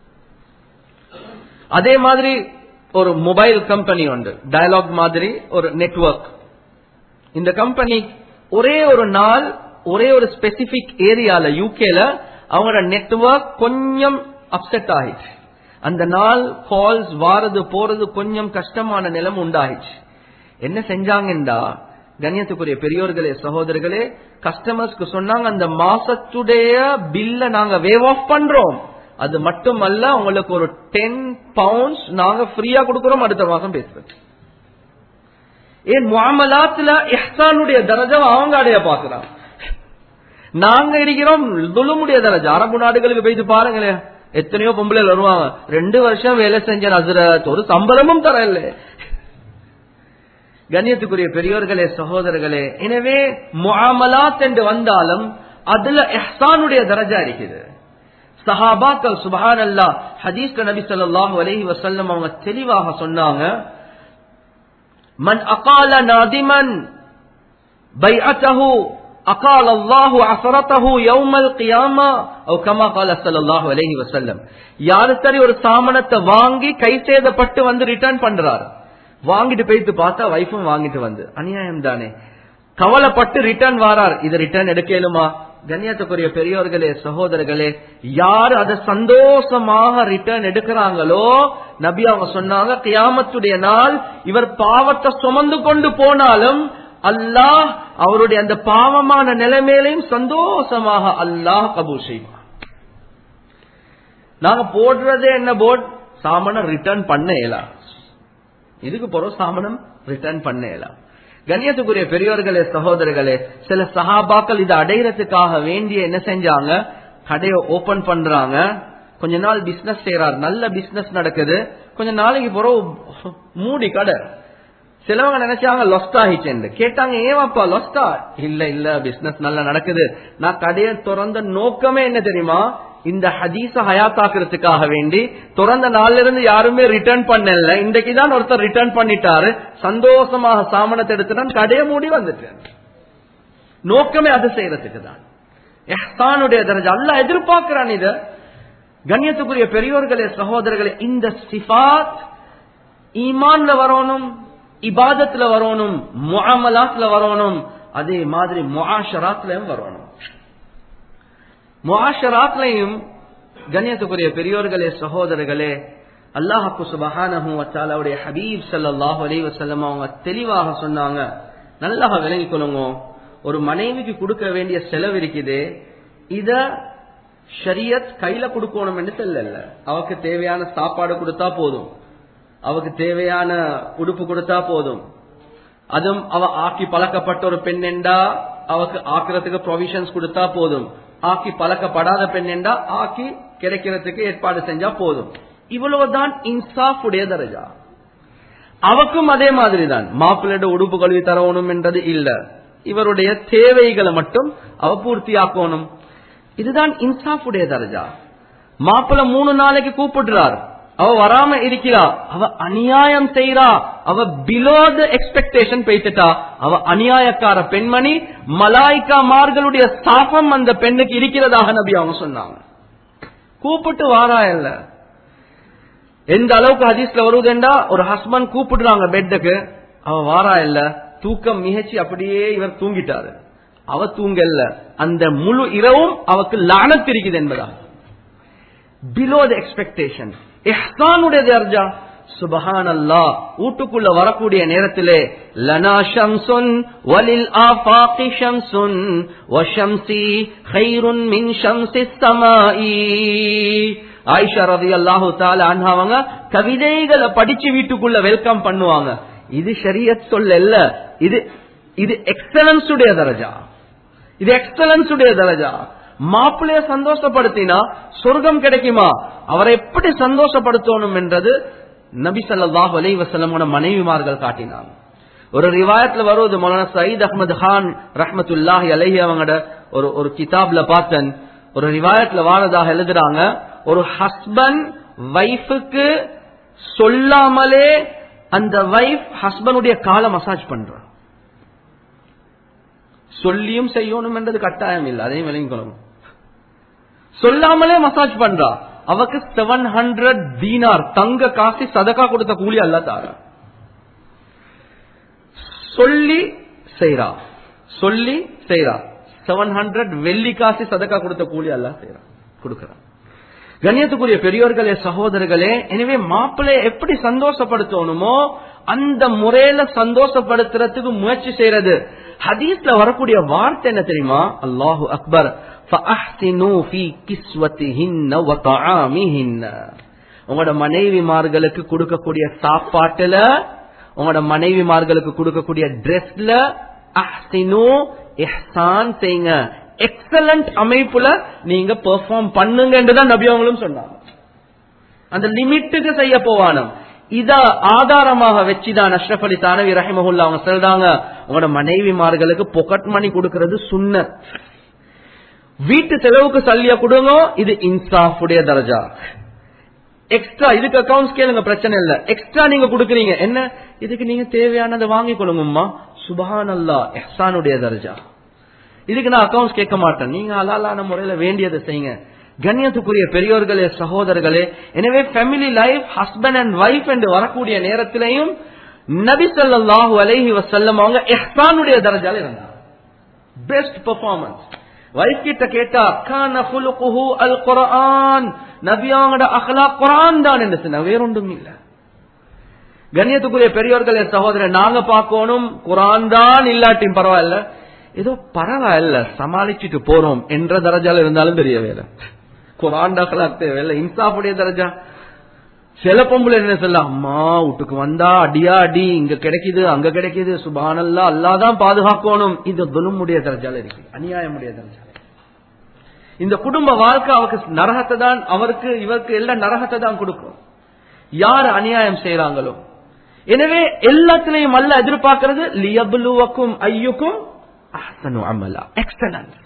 அதே மாதிரி ஒரு மொபைல் கம்பெனி உண்டு டயலாக் மாதிரி ஒரு நெட்வொர்க் இந்த கம்பெனி ஒரே ஒரு நாள் ஒரே ஒரு ஸ்பெசிபிக் ஏரியால யூகேல அவங்களோட நெட்வொர்க் கொஞ்சம் அப்செட் ஆயிடுச்சு அந்த நாள் கால்ஸ் வாரது போறது கொஞ்சம் கஷ்டமான நிலம் உண்டாயிடுச்சு என்ன செஞ்சாங்கண்டா கண்ணியத்துக்குரிய பெரியோர்களே சகோதரர்களே கஸ்டமர்ஸ்க்கு சொன்னாங்க அந்த மாசத்துடைய பில்ல நாங்க வேவ் ஆஃப் பண்றோம் அது மட்டுமல்ல உங்களுக்கு ஒரு டென் பவுண்ட்ஸ் நாங்க ஃப்ரீயா கொடுக்கறோம் அடுத்த மாசம் பேசுறது ஏன் முஅமலாத்துல இஹ்சானுடைய தரஜா அவங்க அடைய பாக்குறான் நாங்க இருக்கிறோம் துலுமுடைய தரஜா அரபு நாடுகளுக்கு போயிட்டு பாருங்களேன் எத்தனையோ பொம்பளை வருவாங்க ரெண்டு வருஷம் வேலை செஞ்ச நசுரத் ஒரு சம்பளமும் தர இல்லை கண்ணியத்துக்குரிய பெரியோர்களே சகோதரர்களே எனவே முஅமலாத் என்று வந்தாலும் அதுல இஹ்சானுடைய தரஜா இருக்குது சஹாபாக்கள் சுபஹான் அல்லா ஹதீஸ்ல நபி ஸல்லல்லாஹு அலைஹி வஸல்லம் அவங்க தெளிவாக சொன்னாங்க மன் அகால நாதிமன் பைஅத்தஹு அகால அல்லாஹு அஸரத்தஹு யௌமல் கியாமா அவ் கமா قال ஸல்லல்லாஹு அலைஹி வஸல்லம் யாரு சரி ஒரு சாமனத்தை வாங்கி கை சேதப்பட்டு வந்து ரிட்டர்ன் பண்றாரு வாங்கிட்டு போயிட்டு பார்த்தா வைஃபும் வாங்கிட்டு வந்து அநியாயம் தானே கவலைப்பட்டு ரிட்டர்ன் வாரார் இது ரிட்டர்ன் எடுக்கலுமா கண்ணியத்துக்குரிய பெரியோர்களே சகோதரர்களே யார் அதை சந்தோஷமாக ரிட்டர்ன் எடுக்கிறாங்களோ நபி அவங்க சொன்னாங்க கியாமத்துடைய நாள் இவர் பாவத்தை சுமந்து கொண்டு போனாலும் அல்லாஹ் அவருடைய அந்த பாவமான நிலைமையிலையும் சந்தோஷமாக அல்லாஹ் கபூல் செய்வார் நாங்க போடுறதே என்ன போர்ட் சாமனம் ரிட்டர்ன் பண்ண இயலாம் இதுக்கு போறோம் சாமனம் ரிட்டர்ன் பண்ண இயலாம் கண்ணியத்துக்குரிய பெரியோர்களே சகோதரர்களே சில சஹாபாக்கள் இதை அடையிறதுக்காக வேண்டிய என்ன செஞ்சாங்க கடையை ஓபன் பண்றாங்க கொஞ்ச நாள் பிசினஸ் செய்யறாரு நல்ல பிசினஸ் நடக்குது கொஞ்ச நாளைக்கு போறோம் மூடி கடை சிலவங்க நினைச்சாங்க லொஸ்ட் ஆகிச்சேன் கேட்டாங்க ஏவாப்பா லொஸ்டா இல்ல இல்ல பிசினஸ் நல்லா நடக்குது நான் கடையை திறந்த நோக்கமே என்ன தெரியுமா இந்த ஹதீஸ ஹயாத்தாக்குறதுக்காக வேண்டி திறந்த நாள்ல இருந்து யாருமே ரிட்டர்ன் பண்ணல இன்றைக்கு தான் ஒருத்தர் ரிட்டர்ன் பண்ணிட்டாரு சந்தோஷமாக சாமனத்தை எடுத்துட்டான் கடையை மூடி வந்துட்டேன் நோக்கமே அது செய்யறதுக்கு தான் எஹ்தானுடைய தரஜா அல்ல எதிர்பார்க்கிறான் இத கண்ணியத்துக்குரிய பெரியோர்களே சகோதரர்களே இந்த சிஃபாத் ஈமான்ல வரணும் இபாதத்துல வரணும் முஅமலாத்ல வரணும் அதே மாதிரி முஆஷராத்லயும் வரணும் முஆஷராத்லயும் கண்ணியத்துக்குரிய பெரியோர்களே சகோதரர்களே அல்லாஹு சுபஹானஹு வத்தாலாவுடைய ஹபீப் ஸல்லல்லாஹு அலைஹி வஸல்லம் அவங்க தெளிவாக சொன்னாங்க நல்லா விளங்கிக் கொள்ளுங்க ஒரு மனைவிக்கு கொடுக்க வேண்டிய செலவு இருக்குது இத ஷரியத் கையில கொடுக்கணும் என்று சொல்லல அவக்கு தேவையான சாப்பாடு கொடுத்தா போதும் அவக்கு தேவையான உடுப்பு கொடுத்தா போதும் அதுவும் அவ ஆக்கி பழக்கப்பட்ட ஒரு பெண் என்றா அவக்கு ஆக்குறதுக்கு ப்ரொவிஷன்ஸ் கொடுத்தா போதும் ஆக்கி பழக்கப்படாத பெண் என்றா ஆக்கி கிடைக்கிறதுக்கு ஏற்பாடு செஞ்சா போதும் இவ்வளவுதான் இன்சாஃப் உடைய தரஜா அவக்கும் அதே மாதிரி தான் மாப்பிள்ளையோட உடுப்பு கல்வி தரணும் என்றது இல்ல இவருடைய தேவைகளை மட்டும் அவ பூர்த்தியாக்கணும் இதுதான் இன்சாஃப் உடைய தரஜா மாப்பிள்ள மூணு நாளைக்கு கூப்பிடுறார் அவ வராம இருக்கிறா அவ அநியாயம் செய்யறா அவ பிலோ த எக்ஸ்பெக்டேஷன் பேசிட்டா அவ அநியாயக்கார பெண்மணி மலாய்க்கா மார்களுடைய சாபம் அந்த பெண்ணுக்கு இருக்கிறதாக நபி அவங்க சொன்னாங்க கூப்பிட்டு வாரா இல்ல எந்த அளவுக்கு ஹதீஸ்ல வருவதுண்டா ஒரு ஹஸ்பண்ட் கூப்பிடுறாங்க பெட்டுக்கு அவ வாரா இல்ல தூக்கம் மிகச்சி அப்படியே இவர் தூங்கிட்டாரு அவ தூங்கல்ல அந்த முழு இரவும் அவக்கு லானத்து இருக்குது என்பதா பிலோ த எக்ஸ்பெக்டேஷன் எஹ்சானுடைய தர்ஜா சுபஹான் அல்லா வீட்டுக்குள்ள வரக்கூடிய நேரத்திலே லனா ஷம்சுன் வலில் ஆஃபாகி ஷம்சுன் வஷம்சி ஹைருன் மின் ஷம்சி ஸமாஇ ஆயிஷா ரலியல்லாஹு தஆலா அன்ஹா அவங்க கவிதைகளை படிச்சு வீட்டுக்குள்ள வெல்கம் பண்ணுவாங்க இது ஷரியத் சொல்லல இது இது எக்ஸலன்ஸ் உடைய தரஜா இது எக்ஸலன்ஸ் உடைய தரஜா மாப்பிள்ளைய சந்தோஷப்படுத்தினா சொர்க்கம் கிடைக்குமா அவரை எப்படி சந்தோஷப்படுத்தணும் என்றது நபி ஸல்லல்லாஹு அலைஹி வஸல்லமோட மனைவிமார்கள் காட்டினாங்க ஒரு ரிவாயத்துல வருவது மௌலானா சயீத் அஹ்மது கான் ரஹ்மத்துல்லாஹி அலைஹி அவங்களோட ஒரு ஒரு கிதாப்ல பார்த்தன் ஒரு ரிவாயத்துல வாரதாக எழுதுறாங்க ஒரு ஹஸ்பண்ட் வைஃபுக்கு சொல்லாமலே அந்த வைஃப் ஹஸ்பண்டுடைய காலை மசாஜ் பண்றான் சொல்லியும் செய்யணும் என்றது கட்டாயம் இல்லை அதையும் விளங்கிக்கணும் சொல்லாமலே மசாஜ் பண்றா அவக்கு செவன் ஹண்ட்ரட் தீனார் தங்க காசி சதக்கா கொடுத்த கூலி அல்ல தாரா சொல்லி செய்யறா சொல்லி செய்யறா செவன் ஹண்ட்ரட் வெள்ளி காசி சதக்கா கொடுத்த கூலி அல்ல செய்யறா கொடுக்கறா கண்ணியத்துக்குரிய பெரியோர்களே சகோதரர்களே எனவே மாப்பிள்ளைய எப்படி சந்தோஷப்படுத்தணுமோ அந்த முறையில சந்தோஷப்படுத்துறதுக்கு முயற்சி செய்யறது ஹதீஸ்ல வரக்கூடிய வார்த்தை என்ன தெரியுமா அல்லாஹு அக்பர் உங்களோட மனைவிமார்களுக்கு கொடுக்கக்கூடிய சாப்பாட்டுல உங்களோட மனைவிமார்களுக்கு கொடுக்கக்கூடிய ட்ரெஸ்ல அஹ்சினு இஹ்சான் செய்யுங்க எக்ஸலண்ட் அமைப்புல நீங்க பெர்ஃபார்ம் பண்ணுங்க என்றுதான் நபி அவங்களும் சொன்னாங்க அந்த லிமிட்டுக்கு செய்ய போவானம் இத ஆதாரமாக வச்சுதான் அஷ்ரஃப் அலி தானவி ரஹிமஹுல்லா அவங்க சொல்றாங்க உங்களோட மனைவிமார்களுக்கு பொக்கட் மணி கொடுக்கறது சுண்ணத் வீட்டு செலவுக்கு சல்லியா கொடுங்க இது இன்சாஃப் உடைய தரஜா எக்ஸ்ட்ரா இதுக்கு அக்கௌண்ட்ஸ் கேளுங்க பிரச்சனை இல்ல எக்ஸ்ட்ரா நீங்க கொடுக்குறீங்க என்ன இதுக்கு நீங்க தேவையானதை வாங்கி கொள்ளுங்கம்மா சுபஹான் அல்லா எஹ்சானுடைய தரஜா இதுக்கு நான் அக்கௌண்ட்ஸ் கேட்க மாட்டேன் நீங்க அலாலான முறையில வேண்டியதை செய்யுங்க கண்ணியத்துக்குரிய பெரியோர்களே சகோதரர்களே எனவே family life husband and wife என்று வரக்கூடிய நேரத்திலையும் நபி ஸல்லல்லாஹு அலைஹி வஸல்லம் அவங்க இஹ்சானுடைய தரஜால இருந்தாங்க பெஸ்ட் பெர்ஃபார்மன்ஸ் வைஃப் கிட்ட கேட்டா கான குலுகுஹு அல் குர்ஆன் நபி அவங்களோட அக்லாக் குர்ஆன் தான் என்று சொன்னாங்க வேற ஒன்றும் இல்ல கண்ணியத்துக்குரிய பெரியோர்களே சகோதரர் நாங்க பார்க்கணும் குர்ஆன் தான் இல்லாட்டியும் பரவாயில்ல ஏதோ பரவாயில்ல சமாளிச்சுட்டு போறோம் என்ற தரஜால இருந்தாலும் பெரிய வேலை குரான் அகலாக் தேவையில்ல இன்சாஃபுடைய தரஜா சில பொம்பளை என்ன சொல்ல அம்மா வீட்டுக்கு வந்தா அடியா அடி இங்க கிடைக்குது அங்க கிடைக்குது சுபானல்லா அல்லாதான் பாதுகாக்கணும் இது துலுமுடைய தரஜால இருக்கு அநியாயமுடைய தரஜால இந்த குடும்ப வாழ்க்கை அவருக்கு நரகத்தை தான் அவருக்கு இவருக்கு எல்லாம் நரகத்தை தான் கொடுக்கும் யார் அநியாயம் செய்யறாங்களோ எனவே எல்லாத்திலையும் அல்ல எதிர்பார்க்கிறது லியபுலுவக்கும் ஐயுக்கும் அஹ்சனு அமலா எக்ஸலன்ஸ்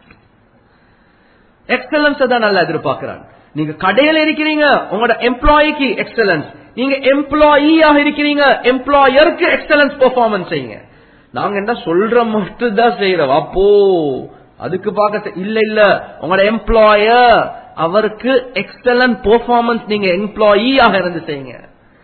எக்ஸலன்ஸ் தான் நல்லா எதிர்பார்க்கிறான் நீங்க கடையில இருக்கிறீங்க உங்களோட எம்ப்ளாயிக்கு எக்ஸலன்ஸ் நீங்க எம்ப்ளாயியாக இருக்கிறீங்க எம்ப்ளாயருக்கு எக்ஸலன்ஸ் பெர்ஃபார்மன்ஸ் செய்யுங்க நாங்க என்ன சொல்ற மட்டும் தான் செய்யறோம் அப்போ அதுக்கு பார்க்க இல்ல இல்ல உங்களோட எம்ப்ளாயர் அவருக்கு எக்ஸலன்ட் பெர்ஃபார்மன்ஸ் நீங்க எம்ப்ளாயியாக இருந்து செய்யுங்க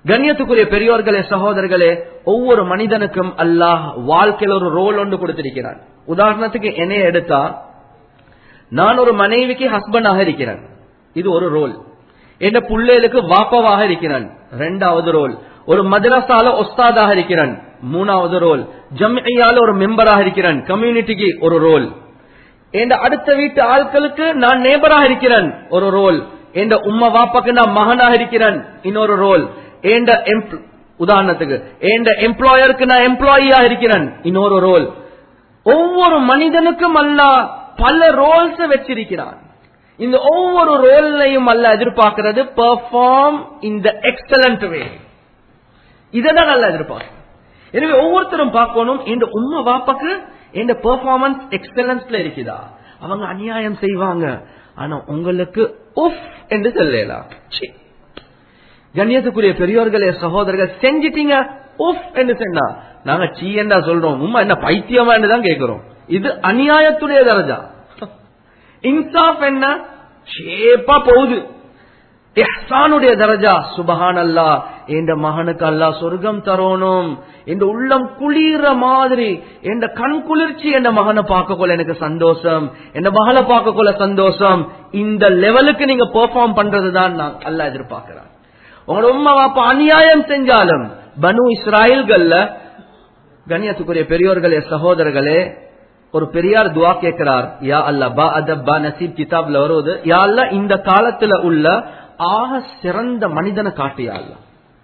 கண்ணியத்துக்குரிய பெரியோர்களே சகோதரர்களே ஒவ்வொரு மனிதனுக்கும் அல்லாஹ் வாழ்க்கையில் ஒரு ரோல் ஒன்று கொடுத்திருக்கிறான் உதாரணத்துக்கு என்னைய எடுத்தா நான் ஒரு மனைவிக்கு ஹஸ்பண்டாக இருக்கிறேன் இது ஒரு ரோல் என் புள்ளைகளுக்கு வாப்பாவாக இருக்கிறான் ரெண்டாவது ரோல் ஒரு மதரசால ஒஸ்தாதாக இருக்கிறான் மூணாவது ரோல் ஜம்ஐயால ஒரு மெம்பராக இருக்கிறான் கம்யூனிட்டிக்கு ஒரு ரோல் என் அடுத்த வீட்டு ஆட்களுக்கு நான் நேபராக இருக்கிறேன் ஒரு ரோல் என் உம்மா வாப்பாக்கு நான் மகனாக இருக்கிறேன் இன்னொரு ரோல் என் உதாரணத்துக்கு என் எம்ப்ளாயருக்கு நான் எம்ப்ளாயியா இருக்கிறேன் இன்னொரு ரோல் ஒவ்வொரு மனிதனுக்கும் அல்ல பல ரோல்ஸ் வச்சிருக்கிறான் இந்த ஒவ்வொரு ரோல்லையும் அல்ல எதிர்பார்க்கிறது பெர்ஃபார்ம் இந்த எக்ஸலண்ட் வே இதான் நல்ல எதிர்பார்க்க எனவே ஒவ்வொருத்தரும் பார்க்கணும் இந்த உண்மை வாப்பாக்கு இந்த பெர்ஃபார்மன்ஸ் எக்ஸலன்ஸ்ல இருக்குதா அவங்க அநியாயம் செய்வாங்க ஆனா உங்களுக்கு உஃப் என்று சொல்லலாம் கண்ணியத்துக்குரிய பெரியோர்களே சகோதரர்கள் செஞ்சிட்டீங்க உஃப் என்று சொன்னா நாங்க சீ என்றா சொல்றோம் உண்மை என்ன பைத்தியமா தான் கேட்கிறோம் இது அநியாயத்துடைய தரஜா இன்சாஃப் என்ன ஷேப்பா போகுது எஹ்சானுடைய தரஜா சுபஹான் அல்லா என்ற மகனுக்கு அல்லா சொர்க்கம் தரணும் என்ற உள்ளம் குளிர மாதிரி என்ற கண் குளிர்ச்சி என்ற மகனை பார்க்க கொள்ள எனக்கு சந்தோஷம் என்ற மகளை பார்க்க கொள்ள சந்தோஷம் இந்த லெவலுக்கு நீங்க பெர்ஃபார்ம் பண்றதுதான் நான் அல்ல எதிர்பார்க்கிறேன் உங்களோட உண்மை வாப்பா அநியாயம் செஞ்சாலும் பனு இஸ்ராயல்கள்ல கண்ணியத்துக்குரிய பெரியோர்களே சகோதரர்களே ஒரு பெரியார் துவா கேட்கிறார் யா அல்லா பா அதப் பா நசீப் கிதாப்ல வருவது யா அல்லா இந்த காலத்துல உள்ள ஆக சிறந்த மனிதனை காட்டியா அல்ல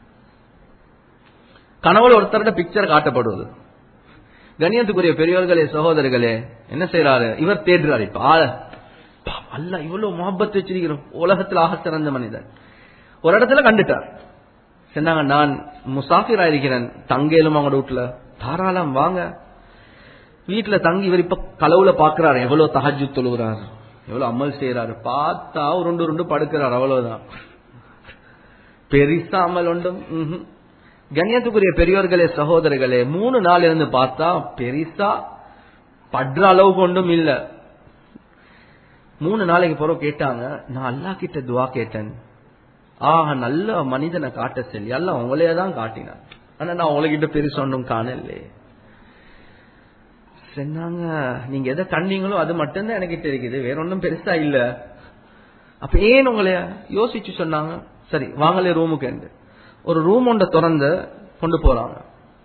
கனவுல ஒருத்தரோட பிக்சர் காட்டப்படுவது கண்ணியத்துக்குரிய பெரியவர்களே சகோதரர்களே என்ன செய்யறாரு இவர் தேடுறாரு இப்ப ஆள அல்ல இவ்வளவு முகப்பத் வச்சிருக்கிறோம் உலகத்தில் ஆக சிறந்த மனிதன் ஒரு இடத்துல கண்டுட்டார் சொன்னாங்க நான் முசாஃபிர் ஆயிருக்கிறேன் தங்கேலும் அவங்க வீட்டுல தாராளம் வாங்க வீட்டுல தங்கி இவர் இப்ப கலவுல பாக்குறாரு எவ்வளவு தஹஜு தொழுகிறாரு எவ்வளவு அமல் செய்யறாரு பார்த்தா ஒரு ரெண்டு ரெண்டு படுக்கிறார் அவ்வளவுதான் பெரிசா அமல் உண்டும் கண்ணியத்துக்குரிய பெரியோர்களே சகோதரர்களே மூணு நாள் இருந்து பார்த்தா பெரிசா படுற அளவுக்கு ஒன்றும் இல்ல மூணு நாளைக்கு பிறகு கேட்டாங்க நான் அல்லா கிட்ட துவா கேட்டேன் ஆஹ் நல்ல மனிதனை காட்ட சொல்லி அல்ல உங்களையே தான் காட்டினான் ஆனா நான் உங்ககிட்ட பெருசு ஒன்றும் காணலே சொன்னாங்க நீங்க எதை கண்டீங்களோ அது மட்டும்தான் எனக்கு தெரியுது வேற ஒன்றும் பெருசா இல்ல அப்ப ஏன் உங்களை யோசிச்சு சொன்னாங்க சரி வாங்களே ரூமுக்கு ஒரு ரூம் ஒன்றை திறந்து கொண்டு போறாங்க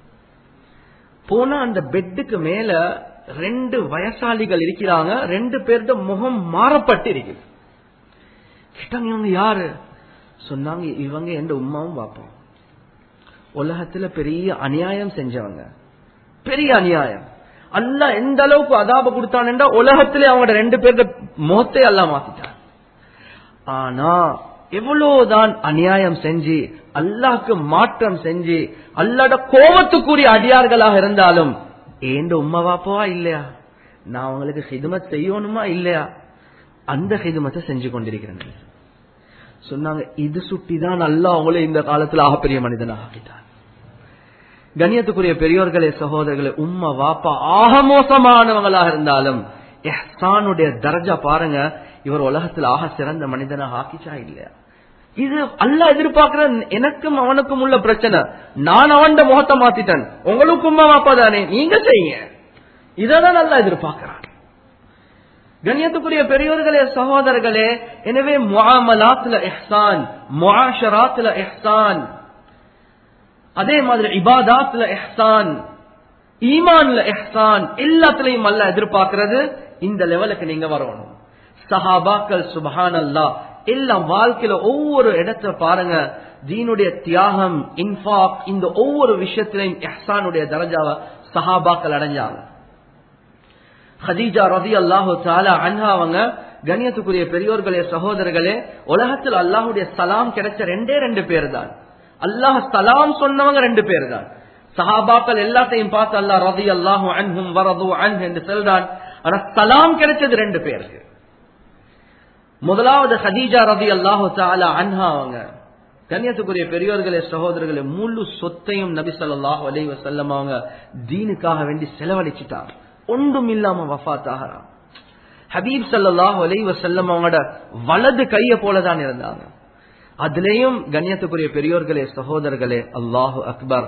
போனா அந்த பெட்டுக்கு மேல ரெண்டு வயசாளிகள் இருக்கிறாங்க ரெண்டு பேர்த முகம் மாறப்பட்டு இருக்குது கேட்டாங்க இவங்க யாரு சொன்னாங்க இவங்க எந்த உமாவும் பார்ப்போம் உலகத்துல பெரிய அநியாயம் செஞ்சவங்க பெரிய அநியாயம் அல்ல எந்த அளவுக்கு அதாப கொடுத்தான்டா உலகத்திலே அவங்களோட ரெண்டு பேர்த முகத்தை அல்ல மாத்திட்டான் ஆனா எவ்வளவுதான் அநியாயம் செஞ்சு அல்லாக்கு மாற்றம் செஞ்சு அல்லாட கோபத்துக்குரிய அடியார்களாக இருந்தாலும் ஏண்ட உம்மா வாப்பவா இல்லையா நான் அவங்களுக்கு ஹிதுமத் செய்யணுமா இல்லையா அந்த ஹிதுமத்தை செஞ்சு கொண்டிருக்கிறேன் சொன்னாங்க இது சுட்டிதான் அல்ல அவங்களே இந்த காலத்துல ஆகப்பெரிய மனிதனாக ஆகிட்டான் கண்ணியத்துக்குரிய பெரியோர்களே சகோதரர்களே உம்மா வாப்பா ஆக மோசமானவங்களாக இருந்தாலும் எஹ்சானுடைய தரஜா பாருங்க இவர் உலகத்தில் ஆக சிறந்த மனிதனாக ஆக்கிச்சா இல்லையா இது அல்ல எதிர்பார்க்கிற எனக்கும் அவனுக்கும் உள்ள பிரச்சனை நான் அவன் முகத்தை மாத்திட்டேன் உங்களுக்கும் உம்மா வாப்பா தானே நீங்க செய்யுங்க இதான் நல்லா எதிர்பார்க்கிறான் கண்ணியத்துக்குரிய பெரியோர்களே சகோதரர்களே எனவே முஆமலாத்துல இஹ்சான் முஆஷராத்துல இஹ்சான் அதே மாதிரி இபாதாத்துல இஹ்சான் ஈமான்ல இஹ்சான் எல்லாத்துலயும் அல்ல எதிர்பார்க்கிறது இந்த லெவலுக்கு நீங்க வரணும் சஹாபாக்கள் சுபஹான் அல்லா எல்லாம் வாழ்க்கையில ஒவ்வொரு இடத்துல பாருங்க தீனுடைய தியாகம் இன்ஃபாக் இந்த ஒவ்வொரு விஷயத்திலையும் எஹ்சானுடைய தரஜாவை சஹாபாக்கள் அடைஞ்சாங்க ஹதீஜா ரதி அல்லாஹு தாலா அன்ஹா அவங்க கண்ணியத்துக்குரிய பெரியோர்களே சகோதரர்களே உலகத்தில் அல்லாஹுடைய சலாம் கிடைச்ச ரெண்டே ரெண்டு பேர் தான் அல்லாஹ் சலாம் சொன்னவங்க ரெண்டு பேர் தான் சஹாபாக்கள் எல்லாத்தையும் பார்த்து அல்லா ரதி அல்லாஹு அன்ஹும் வரது அன் என்று சொல்றான் ஆனா சலாம் கிடைச்சது ரெண்டு பேருக்கு முதலாவது ஹதீஜா ரதி அல்லாஹு தாலா அன்ஹா அவங்க கண்ணியத்துக்குரிய பெரியோர்களே சகோதரர்களே முழு சொத்தையும் நபி சொல்லாஹு அலை வசல்லம் அவங்க தீனுக்காக வேண்டி செலவழிச்சிட்டாங்க ஒன்றும் இல்லாம வஃத் ஆகிறான் ஹபீப் சல்லாஹ் அலை வசல்லம் அவங்களோட வலது கைய போலதான் இருந்தாங்க அதுலயும் கண்ணியத்துக்குரிய பெரியோர்களே சகோதரர்களே அல்லாஹு அக்பர்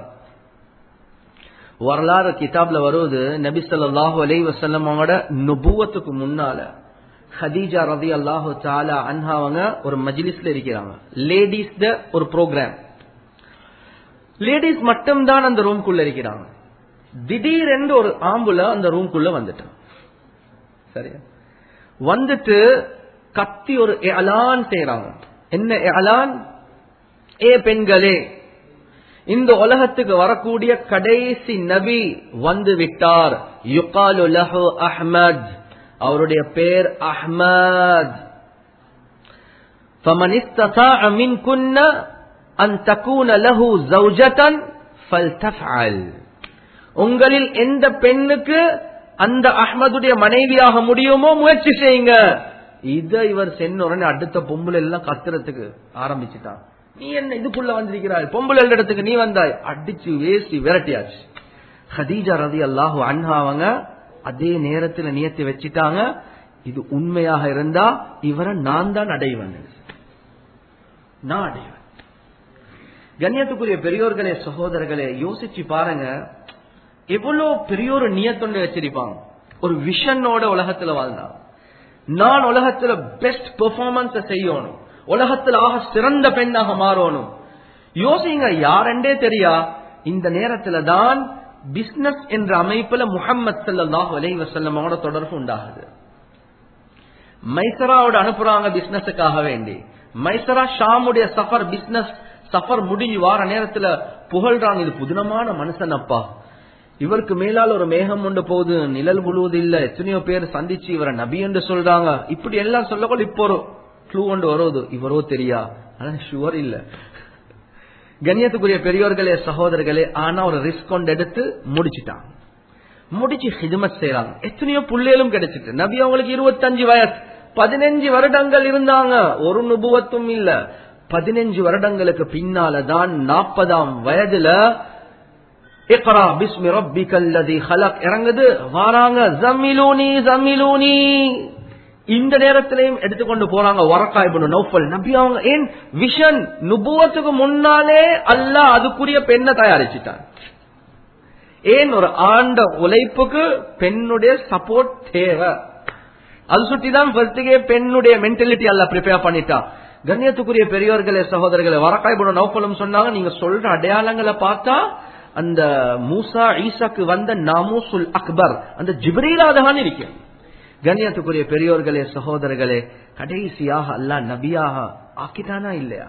வரலாறு கிதாப்ல வருவது நபி ஸல்லல்லாஹு அலைஹி வஸல்லம் அவங்களோட நுபுவத்துக்கு முன்னால ஹதீஜா ரதி அல்லாஹு தாலா அன்ஹா அவங்க ஒரு மஜ்லிஸ்ல இருக்கிறாங்க லேடிஸ் ஒரு ப்ரோக்ராம் லேடிஸ் மட்டும்தான் அந்த ரூம்குள்ள இருக்கிறாங்க திடீரென்று ஒரு ஆம்புல அந்த ரூம்குள்ள வந்துட்டான் சரியா வந்துட்டு கத்தி ஒரு அலான் செய்யறாங்க என்ன அலான் ஏ பெண்களே இந்த உலகத்துக்கு வரக்கூடிய கடைசி நபி வந்து விட்டார் யுகாலு லஹு அஹ்மத் அவருடைய பேர் அஹ்மத் فمن استطاع منكن أن تكون له زوجة فلتفعل உங்களில் எந்த பெண்ணுக்கு அந்த அஹ்மதுடைய மனைவியாக முடியுமோ முயற்சி செய்யுங்க இத இவர் சென்ன உடனே அடுத்த பொம்பளை எல்லாம் கத்துறதுக்கு ஆரம்பிச்சுட்டான் நீ என்ன இதுக்குள்ள வந்திருக்கிறாய் பொம்பளை இடத்துக்கு நீ வந்தாய் அடிச்சு வேசி விரட்டியாச்சு ஹதீஜா ரதி அல்லாஹு அன்ஹா அவங்க அதே நேரத்துல நியத்தி வச்சிட்டாங்க இது உண்மையாக இருந்தா இவரை நான் தான் அடைவன் நான் அடைவன் கண்ணியத்துக்குரிய பெரியோர்களே சகோதரர்களே யோசிச்சு பாருங்க எவ்வளவு பெரிய ஒரு நியத்தொண்டு வச்சிருப்பாங்க ஒரு விஷனோட உலகத்துல வாழ்ந்தான் நான் உலகத்துல பெஸ்ட் பெர்ஃபார்மன்ஸ் செய்யணும் உலகத்தில் ஆக சிறந்த பெண்ணாக மாறணும் யோசிங்க யாரெண்டே தெரியா இந்த நேரத்துல தான் பிசினஸ் என்ற அமைப்புல முகம்மது சல்லாஹ் அலை வசல்லமோட தொடர்பு உண்டாகுது மைசராவோட அனுப்புறாங்க பிசினஸுக்காக வேண்டி மைசரா ஷாமுடைய சஃபர் பிசினஸ் சஃபர் முடிஞ்சு வார நேரத்துல புகழ்றாங்க இது புதினமான மனுஷன் அப்பா இவருக்கு மேலால் ஒரு மேகம் கொண்டு போகுது நிழல் முழுவது இல்ல எத்தனையோ பேர் சந்திச்சு இவரை நபி என்று சொல்றாங்க இப்படி எல்லாம் சொல்லக்கூட இப்போ ஒரு க்ளூ கொண்டு வருவது இவரோ தெரியா ஆனா ஷுவர் இல்ல கண்ணியத்துக்குரிய பெரியோர்களே சகோதரர்களே ஆனா ஒரு ரிஸ்க் கொண்டு எடுத்து முடிச்சுட்டாங்க முடிச்சு ஹிதமத் செய்யறாங்க எத்தனையோ புள்ளைகளும் கிடைச்சிட்டு நபி அவங்களுக்கு இருபத்தஞ்சு வயசு பதினஞ்சு வருடங்கள் இருந்தாங்க ஒரு நுபுவத்தும் இல்ல பதினஞ்சு வருடங்களுக்கு பின்னாலதான் நாற்பதாம் வயதுல இக்ரா பிஸ்மி ரப்பிக்கல் லதி ஹலக் இறங்குது வாராங்க ஜம்மிலூனி ஜம்மிலூனி இந்த நேரத்திலையும் எடுத்துக்கொண்டு போறாங்க வரக்கா இப்னு நௌஃபல் நபி அவங்க ஏன் விஷன் நுபுவத்துக்கு முன்னாலே அல்லாஹ் அதுக்குரிய பெண்ணை தயாரிச்சிட்டான் ஏன் ஒரு ஆண்ட உழைப்புக்கு பெண்ணுடைய சப்போர்ட் தேவை அது சுட்டிதான் ஃபர்ஸ்டுக்கே பெண்ணுடைய மென்டாலிட்டி அல்ல ப்ரிப்பேர் பண்ணிட்டான் கண்ணியத்துக்குரிய பெரியோர்களே சகோதரர்களே வரக்காய் போன நௌஃபலும் சொன்னாங்க நீங்க சொல்ற அடையாளங்களை பார்த்தா அந்த மூசா ஈசாக்கு வந்த நாமூசுல் அக்பர் அந்த ஜிப்ரீலாதான் இருக்கு கண்ணியத்துக்குரிய பெரியோர்களே சகோதரர்களே கடைசியாக அல்லா நபியாக ஆக்கிட்டானா இல்லையா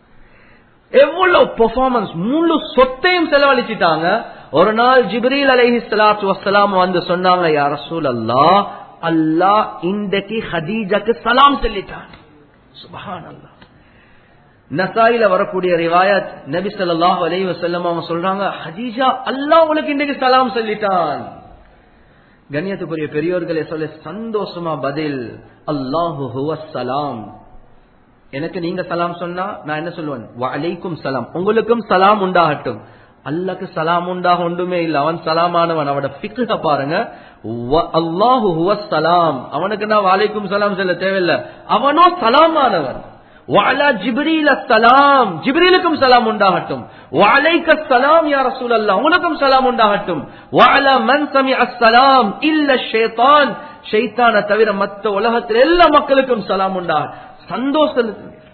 எவ்வளவு பெர்ஃபார்மன்ஸ் முழு சொத்தையும் செலவழிச்சிட்டாங்க ஒரு நாள் ஜிப்ரீல் அலைஹி சலாத்து வசலாம் வந்து சொன்னாங்க யார் ரசூல் அல்லா அல்லாஹ் இன்றைக்கு ஹதீஜாக்கு சலாம் சொல்லிட்டான் சுபஹான் அல்லா நசாயில வரக்கூடிய ரிவாயத் நபி ஸல்லல்லாஹு அலைஹி வஸல்லம் அவங்க சொல்றாங்க ஹதீஜா அல்லாஹ் உங்களுக்கு இன்றைக்கு சலாம் சொல்லிட்டான் கண்ணியத்துக்குரிய பெரியோர்களே சொல்ல சந்தோஷமா பதில் அல்லாஹு ஹுவஸ் சலாம் எனக்கு நீங்க சலாம் சொன்னா நான் என்ன சொல்லுவேன் வலைக்கும் சலாம் உங்களுக்கும் சலாம் உண்டாகட்டும் அல்லாக்கு சலாம் உண்டாக ஒன்றுமே இல்ல அவன் சலாமானவன் அவனோட பிக்குக பாருங்க அல்லாஹு ஹுவஸ் சலாம் அவனுக்கு நான் வாலைக்கும் சலாம் சொல்ல தேவையில்லை அவனோ சலாமானவன் வாலா ஜிப்ரீல் அஸ்ஸலாம் ஜிப்ரீலுக்கும் சலாம் உண்டாகட்டும் வாலைக்க சலாம் யா ரசூல் அல்லா உனக்கும் சலாம் உண்டாகட்டும் வாலா மன் சமி அஸ்ஸலாம் இல்ல ஷேத்தான் ஷைத்தான தவிர மத்த உலகத்தில் எல்லா மக்களுக்கும் சலாம் உண்டாக சந்தோஷம்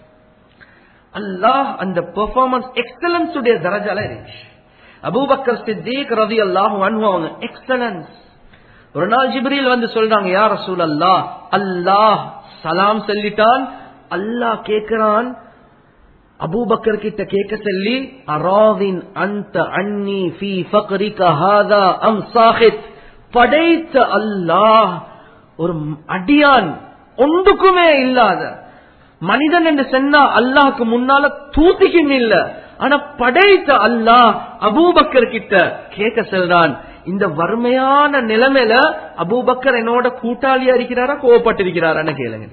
அல்லாஹ் அந்த பெர்ஃபார்மன்ஸ் எக்ஸலன்ஸ் உடைய தரஜால இருந்துச்சு அபூபக்கர் சித்திக் ரவி அல்லாஹ் அவங்க எக்ஸலன்ஸ் ஒரு நாள் ஜிப்ரீல் வந்து சொல்றாங்க யா ரசூல் அல்லாஹ் அல்லாஹ் சலாம் சொல்லிட்டான் அல்லாஹ் கேட்கிறான் அபூபக்கர் கிட்ட கேட்க சொல்லி அராவின் அந்த அன்னி ஃபி ஃபக்ரிக ஹாதா அம் சாஹித் படைத்த அல்லாஹ் ஒரு அடியான் ஒன்றுக்குமே இல்லாத மனிதன் என்று சொன்னா அல்லாஹ்க்கு முன்னால தூத்திக்கும் இல்ல ஆனா படைத்த அல்லாஹ் அபூபக்கர் கிட்ட கேட்க செல்றான் இந்த வறுமையான நிலைமையில அபூபக்கர் என்னோட கூட்டாளியா இருக்கிறாரா கோவப்பட்டிருக்கிறாரான்னு கேளுங்க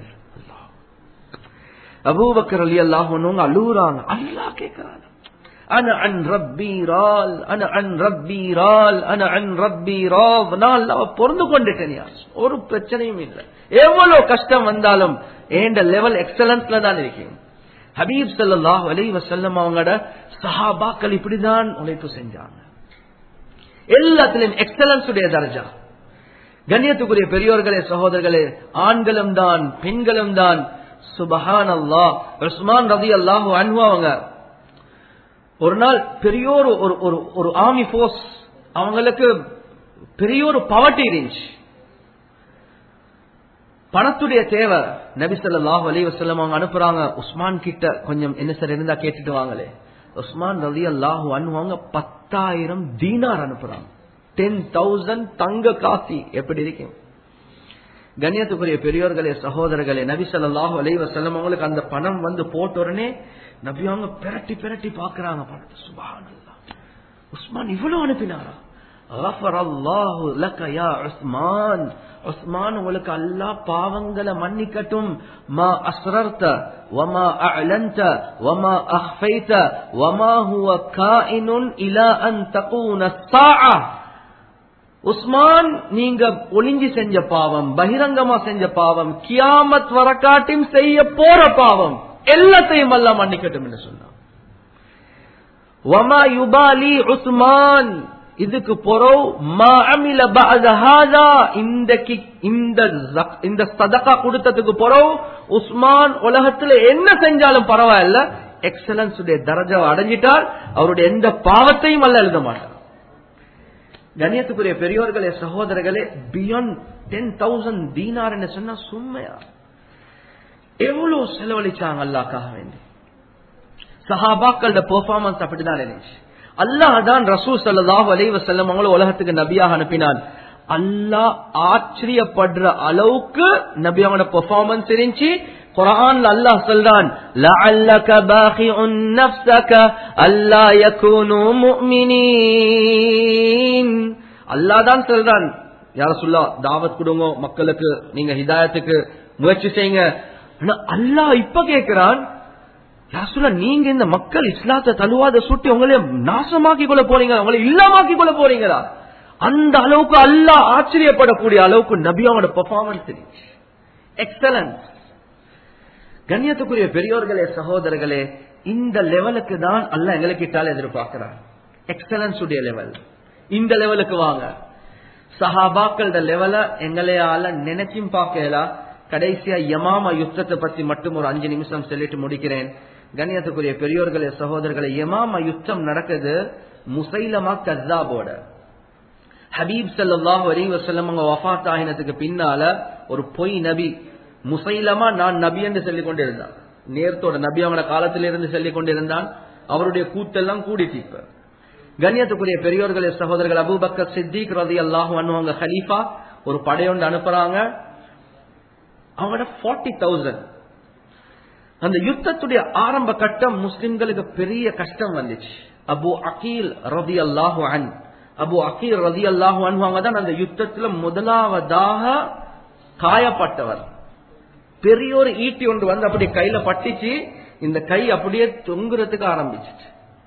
அபூபக்கர் அலி அல்லாஹ் அழுகுறாங்க அல்லாஹ் கேட்கிறாங்க அன அன் ரப்பி ரால் அன அன் ரப்பி ரால் அன அன் ரப்பி ராவ் நான் அல்லாஹ் பொருந்து கொண்டுட்டேன் ஒரு பிரச்சனையும் இல்லை எவ்வளவு கஷ்டம் வந்தாலும் ஏண்ட லெவல் எக்ஸலன்ஸ்ல தான் இருக்கீங்க ஹபீப் ஸல்லல்லாஹு அலைஹி வஸல்லம் அவங்களோட சஹாபாக்கள் இப்படிதான் உழைப்பு செஞ்சாங்க எல்லாத்திலும் எக்ஸலன்ஸ் உடைய தர்ஜா கண்ணியத்துக்குரிய பெரியோர்களே சகோதரர்களே ஆண்களும் தான் பெண்களும் தான் சுபஹான் அல்லா உஸ்மான் ரதி அல்லாஹு அன்ஹு அவங்க ஒரு நாள் பெரிய ஒரு ஒரு ஒரு ஒரு ஆர்மி போர்ஸ் அவங்களுக்கு பெரிய ஒரு பவர்ட்டி இருந்துச்சு பணத்துடைய தேவை நபி ஸல்லல்லாஹு அலைஹி வஸல்லம் அவங்க அனுப்புறாங்க உஸ்மான் கிட்ட கொஞ்சம் என்ன சார் இருந்தா கேட்டுட்டு வாங்களே உஸ்மான் ரதி அல்லாஹு அன்ஹு அவங்க பத்தாயிரம் தீனார் அனுப்புறாங்க டென் தௌசண்ட் தங்க காசி எப்படி இருக்கும் கண்ணியத்துக்குரிய பெரியோர்களே சகோதரர்களே நபி ஸல்லல்லாஹு அலைஹி வஸல்லம் அவங்களுக்கு அந்த பணம் வந்து போட்ட உடனே நபி அவங்க பிரட்டி பிரட்டி பாக்குறாங்க பணத்தை சுபஹானல்லாஹ் உஸ்மான் இவ்வளவு அனுப்பினாரா غفر الله لك يا عثمان உஸ்மான் உங்களுக்கு அல்லாஹ் பாவங்களை மன்னிக்கட்டும் மா அஸ்ரர்த வமா அஅலன்த வமா அஹ்ஃபைத வமா ஹுவ காயினுன் இலா அன் தகூன الساعه உஸ்மான் நீங்க ஒளிஞ்சி செஞ்ச பாவம் பகிரங்கமா செஞ்ச பாவம் கியாமத் வரக்காட்டியும் செய்ய போற பாவம் எல்லாத்தையும் அல்ல மன்னிக்கட்டும் என்று சொன்னான் வமா யுபாலி உஸ்மான் இதுக்கு பொறவு மா அமில பஅத ஹாதா இந்த கி- இந்த ஜக்- இந்த சதகா கொடுத்ததுக்கு பொறவு உஸ்மான் உலகத்துல என்ன செஞ்சாலும் பரவாயில்ல எக்ஸலன்ஸ் உடைய தரஜா அடைஞ்சிட்டால் அவருடைய எந்த பாவத்தையும் அல்ல எழுத மாட்டார் கணியத்துக்குரிய பெரியோர்களே சகோதரர்களே பியாண்ட் டென் தௌசண்ட் தீனார் என்ன சொன்னா சும்மையா எவ்வளவு செலவழிச்சாங்க அல்லாக்காக வேண்டி சஹாபாக்களோட பெர்ஃபார்மன்ஸ் அப்படிதான் இருந்துச்சு அல்லாஹ் தான் ரசூல் ஸல்லல்லாஹு அலைஹி வஸல்லம் அவங்கள உலகத்துக்கு நபியாக அனுப்பினான் அல்லாஹ் ஆச்சரியப்படுற அளவுக்கு நபி அவங்களோட பெர்ஃபார்மன்ஸ் இருந்துச்சு குர்ஆன்ல அல்லாஹ் சொல்றான் லஅல்லக பாகிஉன் நஃப்ஸக அல்லா யகூனு முஃமினீன் அல்லாஹ் தான் சொல்றான் யார சொல்லா தாவத் கொடுங்க மக்களுக்கு நீங்க ஹிதாயத்துக்கு முயற்சி செய்யுங்க ஆனா அல்லாஹ் இப்ப கேட்கிறான் யாசுல நீங்க இந்த மக்கள் இஸ்லாத்தை தழுவாத சுட்டி உங்களே நாசமாக்கி கொள்ள போறீங்க உங்களை இல்லாமாக்கி கொள்ள போறீங்களா அந்த அளவுக்கு அல்லாஹ் ஆச்சரியப்படக்கூடிய அளவுக்கு நபியாவோட பெர்ஃபார்மன்ஸ் இருந்துச்சு எக்ஸலன்ஸ் கண்ணியத்துக்குரிய பெரியோர்களே சகோதரர்களே இந்த லெவலுக்கு தான் அல்லாஹ் எங்களுக்கிட்டால எதிர்பார்க்கிறார் எக்ஸலன்ஸ் உடைய லெவல் இந்த லெவலுக்கு வாங்க சஹாபாக்களோட லெவல எங்களையால நினைச்சும் பார்க்கலா கடைசியா யமாமா யுத்தத்தை பத்தி மட்டும் ஒரு அஞ்சு நிமிஷம் சொல்லிட்டு முடிக்கிறேன் கண்ணியத்துக்குரிய பெரியோர்களே சகோதரர்களே யமாமா யுத்தம் நடக்குது முசைலமா கஸ்ஸாபோட ஹபீப் ஸல்லல்லாஹு அலைஹி வஸல்லம் அவங்க வஃபாத் ஆகினதுக்கு பின்னால ஒரு பொய் நபி முசைலமா நான் நபி என்று சொல்லிக் கொண்டிருந்தான் நேரத்தோட நபி அவங்களோட காலத்திலிருந்து சொல்லிக் கொண்டிருந்தான் அவருடைய கூத்தெல்லாம் கூடிட்டு இப்ப கண்ணியத்துக்குரிய பெரியோர்களே சகோதரர்கள் அபூபக்கர் சித்திக் ரதி அல்லாஹு அவங்க ஹலீஃபா ஒரு படையொண்டு அனுப்புறாங்க அவங்களோட ஃபார்ட்டி தௌசண்ட் அந்த யுத்தத்துடைய ஆரம்ப கட்டம் முஸ்லிம்களுக்கு பெரிய கஷ்டம் வந்துச்சு அபு அகீல் ரதி அல்லாஹு அன் அபு அகீல் ரதி அல்லாஹு அவங்க தான் அந்த யுத்தத்துல முதலாவதாக காயப்பட்டவர் பெரிய ஒரு ஈட்டி ஒன்று வந்து அப்படி கையில பட்டுச்சு இந்த கை அப்படியே தொங்குறதுக்கு ஆரம்பிச்சிச்சு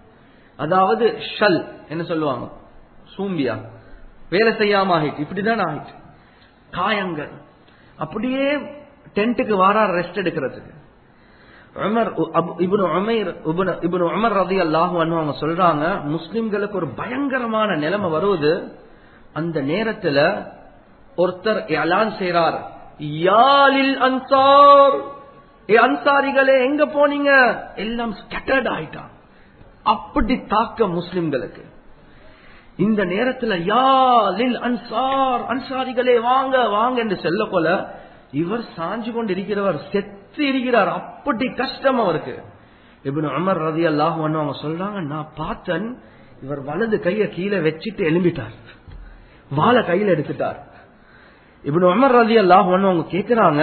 அதாவது ஷல் என்ன சொல்லுவாங்க சூம்பியா வேலை செய்யாம ஆகிட்டு இப்படிதான் ஆகிட்டு காயங்கள் அப்படியே டென்ட்டுக்கு வாரா ரெஸ்ட் எடுக்கிறதுக்கு உமர் அபு- இப்னு உமைர் இப்னு- இப்னு உமர் ரதி அல்லாஹு அவங்க சொல்றாங்க முஸ்லிம்களுக்கு ஒரு பயங்கரமான நிலைமை வருவது அந்த நேரத்துல ஒருத்தர் எலான் செய்றார் யாலில் அன்சார் ஏ அன்சாரிகளே எங்க போனீங்க எல்லாம் ஸ்கேட்டர்ட் ஆயிட்டான் அப்படி தாக்க முஸ்லிம்களுக்கு இந்த நேரத்துல யா லில் அன்சார் அன்சாரிகளே வாங்க வாங்க என்று சொல்ல போல இவர் சாஞ்சு கொண்டு இருக்கிறவர் செத்து இருக்கிறார் அப்படி கஷ்டம் அவருக்கு இப்னு உமர் ரதி அல்லாஹ் அவங்க சொல்றாங்க நான் பார்த்தன் இவர் வலது கைய கீழே வச்சிட்டு எழும்பிட்டார் வாழை கையில எடுத்துட்டார் இப்னு உமர் ரதி அல்லாஹ் அவங்க கேக்குறாங்க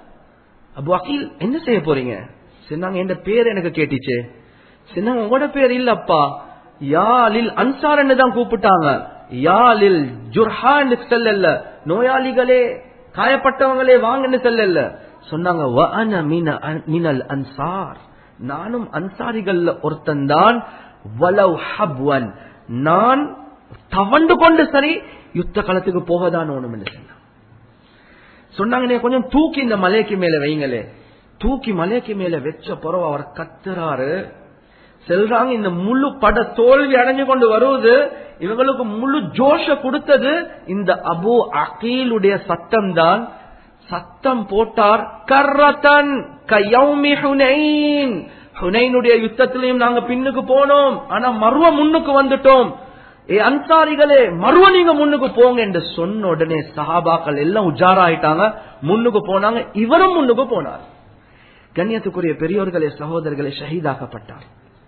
அபு அகீல் என்ன செய்ய போறீங்க சொன்னாங்க என் பேர் எனக்கு கேட்டுச்சு சொன்னாங்க உங்களோட பேர் இல்லப்பா யாலில் அன்சார் தான் கூப்பிட்டாங்க யாலில் ஜுர்ஹான் செல்லல நோயாளிகளே காயப்பட்டவங்களே வாங்கன்னு செல்லல சொன்னாங்க வஅன மின மினல் அன்சார் நானும் அன்சாரிகள்ல ஒருத்தன் தான் வலவ் ஹப்வன் நான் தவண்டு கொண்டு சரி யுத்த களத்துக்கு போகதான் ஒண்ணும் சொன்னான் சொன்னாங்க "நீ கொஞ்சம் தூக்கி இந்த மலைக்கு மேல வைங்களே தூக்கி மலைக்கு மேல வச்ச பிறகு அவர் கத்துறாரு செல்றாங்க இந்த முழு பட தோல்வி அடைஞ்சு கொண்டு வருவது இவங்களுக்கு முழு ஜோஷ கொடுத்தது இந்த அபு அகீலுடைய சத்தம் தான் சத்தம் போட்டார் கர்ரத்தன் கயௌமி ஹுனைன் ஹுனைனுடைய யுத்தத்திலையும் நாங்க பின்னுக்கு போனோம் ஆனா மருவ முன்னுக்கு வந்துட்டோம் ஏ அன்சாரிகளே மருவ நீங்க முன்னுக்கு போங்க என்று சொன்ன உடனே சஹாபாக்கள் எல்லாம் உஜாராயிட்டாங்க முன்னுக்கு போனாங்க இவரும் முன்னுக்கு போனார் கண்ணியத்துக்குரிய பெரியோர்களே சகோதரர்களே ஷஹீதாக்கப்பட்டார்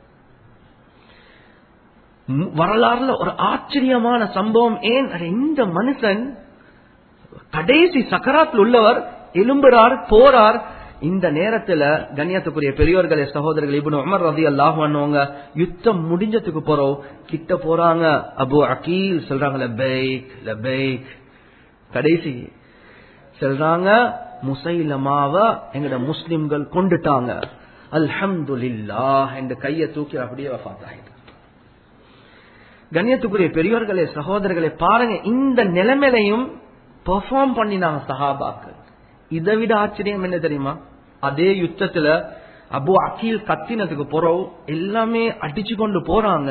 ம், வரலாறுல ஒரு ஆச்சரியமான சம்பவம் ஏன் அட, இந்த மனுஷன் கடைசி சக்கராத்தில் உள்ளவர் எலும்புறார் போறார் இந்த நேரத்துல கண்ணியத்துக்குரிய பெரியோர்களே சகோதரர்கள் இப்னு உமர் ரதி அல்லாஹ் யுத்தம் முடிஞ்சதுக்கு போறோம் கிட்ட போறாங்க அபு அகீல் சொல்றாங்க லபைக் லபைக் கடைசி சொல்றாங்க முசைலமாவ எங்கட முஸ்லிம்கள் கொண்டுட்டாங்க அல்ஹம்துலில்லாஹ் என்று கையை தூக்கி அப்படியே வஃபாத்தாயிட்டாங்க கண்ணியத்துக்குரிய பெரியோர்களே சகோதரர்களே பாருங்க இந்த நிலைமையிலையும் பெர்ஃபார்ம் பண்ணினாங்க சஹாபாக்கள் இதை விட ஆச்சரியம் என்ன தெரியுமா அதே யுத்தத்துல அபு அகீல் கத்தினதுக்கு போறோம் எல்லாமே அடிச்சு கொண்டு போறாங்க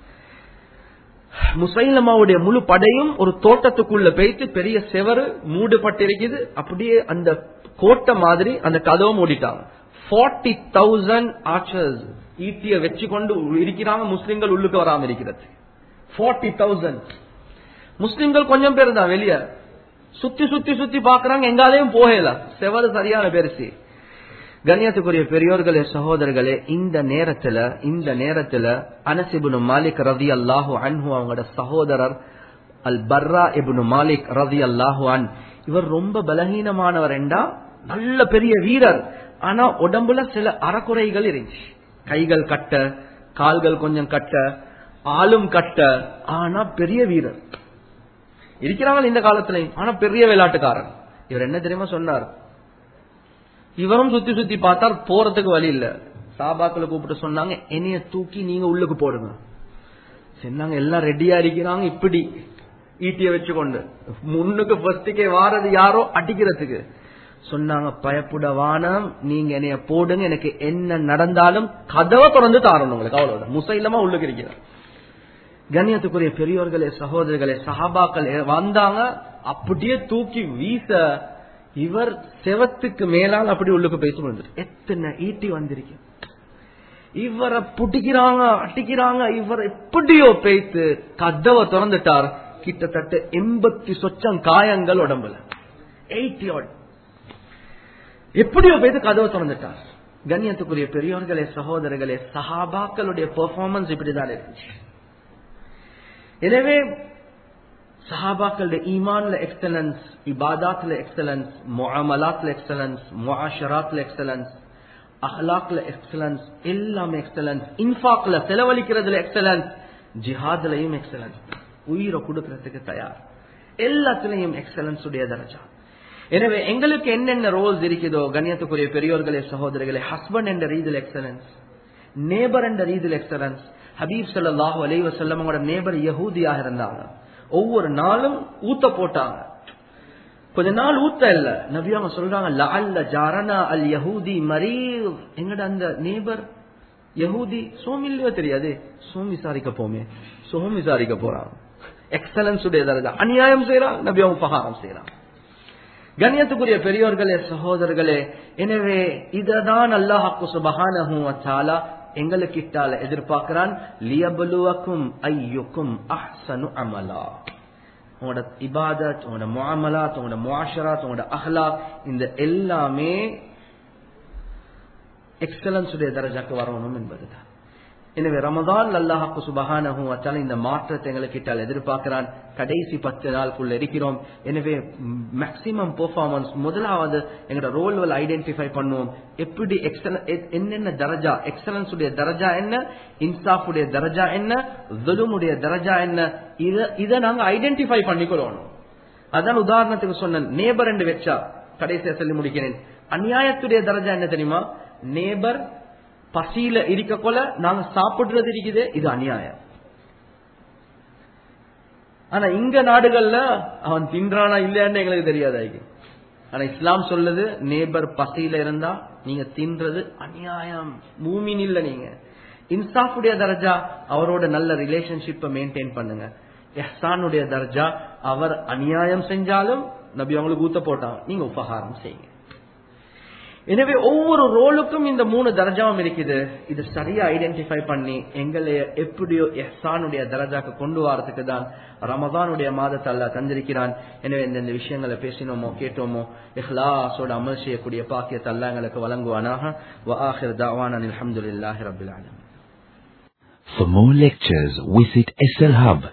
முசைலமாவுடைய முழு படையும் ஒரு தோட்டத்துக்குள்ள போயிட்டு பெரிய செவரு மூடுபட்டிருக்குது அப்படியே அந்த கோட்டை மாதிரி அந்த கதவை மூடிட்டாங்க ஃபார்ட்டி தௌசண்ட் ஆர்ச்சர்ஸ் ஈட்டிய வச்சு கொண்டு இருக்கிறாங்க முஸ்லிம்கள் உள்ளுக்கு வராம இருக்கிறது ஃபார்ட்டி தௌசண்ட் முஸ்லிம்கள் கொஞ்சம் பேர் தான் வெளியே சுத்தி சுத்தி சுத்தி பாக்குறாங்க எங்காலையும் போகல செவரு சரியான பெருசு கண்ணியத்துக்குரிய பெரியோர்களே சகோதரர்களே இந்த நேரத்துல இந்த நேரத்துல அனசிபுனு மாலிக் ரதி அல்லாஹு அன்ஹு அவங்களோட சகோதரர் அல் பர்ரா இபுனு மாலிக் ரதி அல்லாஹு அன் இவர் ரொம்ப பலகீனமானவர் என்றா நல்ல பெரிய வீரர் ஆனா உடம்புல சில அறக்குறைகள் இருந்துச்சு கைகள் கட்ட கால்கள் கொஞ்சம் கட்ட ஆளும் கட்ட ஆனா பெரிய வீரர் இருக்கிறாங்க இந்த காலத்திலையும் ஆனா பெரிய விளையாட்டுக்காரன் இவர் என்ன தெரியுமா சொன்னார் இவரும் சுத்தி சுத்தி பார்த்தார் போறதுக்கு வழி இல்ல சாபாக்களை கூப்பிட்டு சொன்னாங்க என்னைய தூக்கி நீங்க உள்ளுக்கு போடுங்க சொன்னாங்க எல்லாம் ரெடியா இருக்கிறாங்க இப்படி ஈட்டிய வச்சுக்கொண்டு முன்னுக்கு ஃபர்ஸ்டுக்கே வாரது யாரோ அடிக்கிறதுக்கு சொன்னாங்க பயப்புட வானம் நீங்க என்னைய போடுங்க எனக்கு என்ன நடந்தாலும் கதவை திறந்து தாரணும் உங்களுக்கு அவ்வளவுதான் முசைலமா உள்ளுக்கு இருக்கிறார் கண்ணியத்துக்குரிய பெரியோர்களே சகோதரர்களே சஹாபாக்கள் வந்தாங்க அப்படியே தூக்கி வீச இவர் செவத்துக்கு மேலால் அப்படி உள்ளுக்கு பேசி வந்துட்டு எத்தனை ஈட்டி வந்திருக்கு இவரை புடிக்கிறாங்க அடிக்கிறாங்க இவர் எப்படியோ பேய்த்து கதவை திறந்துட்டார் கிட்டத்தட்ட எண்பத்தி சொச்சம் காயங்கள் உடம்புல எயிட்டி எப்படியோ பேய்த்து கதவை திறந்துட்டார் கண்ணியத்துக்குரிய பெரியோர்களே சகோதரர்களே சஹாபாக்களுடைய பெர்ஃபார்மன்ஸ் இப்படிதான் இருந்துச்சு எனவே சஹாபாக்களுடைய ஈமான்ல எக்ஸலன்ஸ் இபாதாத்ல எக்ஸலன்ஸ் முஅமலாத்ல எக்ஸலன்ஸ் முஆஷராத்ல எக்ஸலன்ஸ் அஹ்லாக்ல எக்ஸலன்ஸ் எல்லாமே எக்ஸலன்ஸ் இன்ஃபாக்ல செலவழிக்கிறதுல எக்ஸலன்ஸ் ஜிஹாத்லயும் எக்ஸலன்ஸ் உயிரை கொடுக்கறதுக்கு தயார் எல்லாத்துலயும் எக்ஸலன்ஸ் உடைய தரஜா எனவே எங்களுக்கு என்னென்ன ரோல்ஸ் இருக்குதோ கண்ணியத்துக்குரிய பெரியோர்களே சகோதரர்களே ஹஸ்பண்ட் என்ற ரீதியில் எக்ஸலன்ஸ் நேபர் என்ற ரீதியில் எக்ஸலன்ஸ் ஹபீப் சல்லாஹூ அலை வசல்லம் நேபர் யகூதியாக இருந்தாங்க ஒவ்வொரு நாளும் ஊத்த போட்டாங்க கொஞ்ச நாள் ஊத்த இல்ல நபி அவங்க சொல்றாங்க லஅல்ல ஜாரனா அல் யஹூதி மரீர் எங்கட அந்த நேபர் யஹூதி சோம் இல்லையோ தெரியாது சோம் விசாரிக்க போமே சோம் விசாரிக்க போறாங்க எக்ஸலன்ஸ் உடைய தரஜா அநியாயம் செய்யறான் நபி அவங்க பகாரம் செய்யறான் கண்ணியத்துக்குரிய பெரியோர்களே சகோதரர்களே எனவே இததான் அல்லாஹாக்கு சுபஹானஹு வத்தாலா எங்களுக்கிட்டால எதிர்பார்க்கிறான் லியபலுவக்கும் ஐயுக்கும் அஹ்சனு அமலா உங்களோட இபாதத் உங்களோட முஅமலாத் உங்களோட முஆஷராத் உங்களோட அஹ்லாக் இந்த எல்லாமே எக்ஸலன்ஸ் உடைய தரஜாக்கு வரணும் என்பதுதான் எனவே ரமதான் அல்லாஹாக்கு சுபஹானஹு வச்சால இந்த மாற்றத்தை எங்களுக்கிட்டால் எதிர்பார்க்கிறான் கடைசி பத்து நாளுக்குள்ள இருக்கிறோம் எனவே மேக்சிமம் பெர்ஃபார்மன்ஸ் முதலாவது எங்களோட ரோல்கள் ஐடென்டிஃபை பண்ணுவோம் எப்படி என்னென்ன தரஜா எக்ஸலன்ஸ் உடைய தரஜா என்ன இன்சாஃப் உடைய தரஜா என்ன துலுமுடைய தரஜா என்ன இதை நாங்க ஐடென்டிஃபை பண்ணிக்கொள்ளணும் அதான் உதாரணத்துக்கு சொன்ன நேபர் என்று வச்சா கடைசியா சொல்லி முடிக்கிறேன் அநியாயத்துடைய தரஜா என்ன தெரியுமா நேபர் பசியில இருக்க கொல நாங்க சாப்பிடுறது இருக்குது இது அநியாயம் ஆனா இங்க நாடுகள்ல அவன் தின்றானா இல்லையான்னு எங்களுக்கு தெரியாது ஆனா இஸ்லாம் சொல்லுது நேபர் பசியில இருந்தா நீங்க தின்றது அநியாயம் மூமின் இல்ல நீங்க இன்சாஃபுடைய தர்ஜா அவரோட நல்ல ரிலேஷன்ஷிப்பை மெயின்டைன் பண்ணுங்க எஹ்சானுடைய தர்ஜா அவர் அநியாயம் செஞ்சாலும் நபி அவங்களுக்கு ஊத்த போட்டான் நீங்க உபகாரம் செய்யுங்க எனவே ஒவ்வொரு ரோலுக்கும் இந்த மூணு தர்ஜாவும் இருக்குது இது சரியா ஐடென்டிஃபை பண்ணி எங்களை எப்படியோ எஹ்சானுடைய தரஜாக்கு கொண்டு வரதுக்கு தான் ரமதானுடைய மாதத்தை அல்லாஹ் தந்திருக்கிறான் எனவே இந்த விஷயங்களை பேசினோமோ கேட்டோமோ இஹ்லாஸோட அமல் செய்யக்கூடிய பாக்கியத்தை அல்லாஹ் எங்களுக்கு வழங்குவானாக வ ஆஹிர் தாவான அல்ஹம்துலில்லாஹி ரப்பில் ஆலமீன் For more lectures, visit SL Hub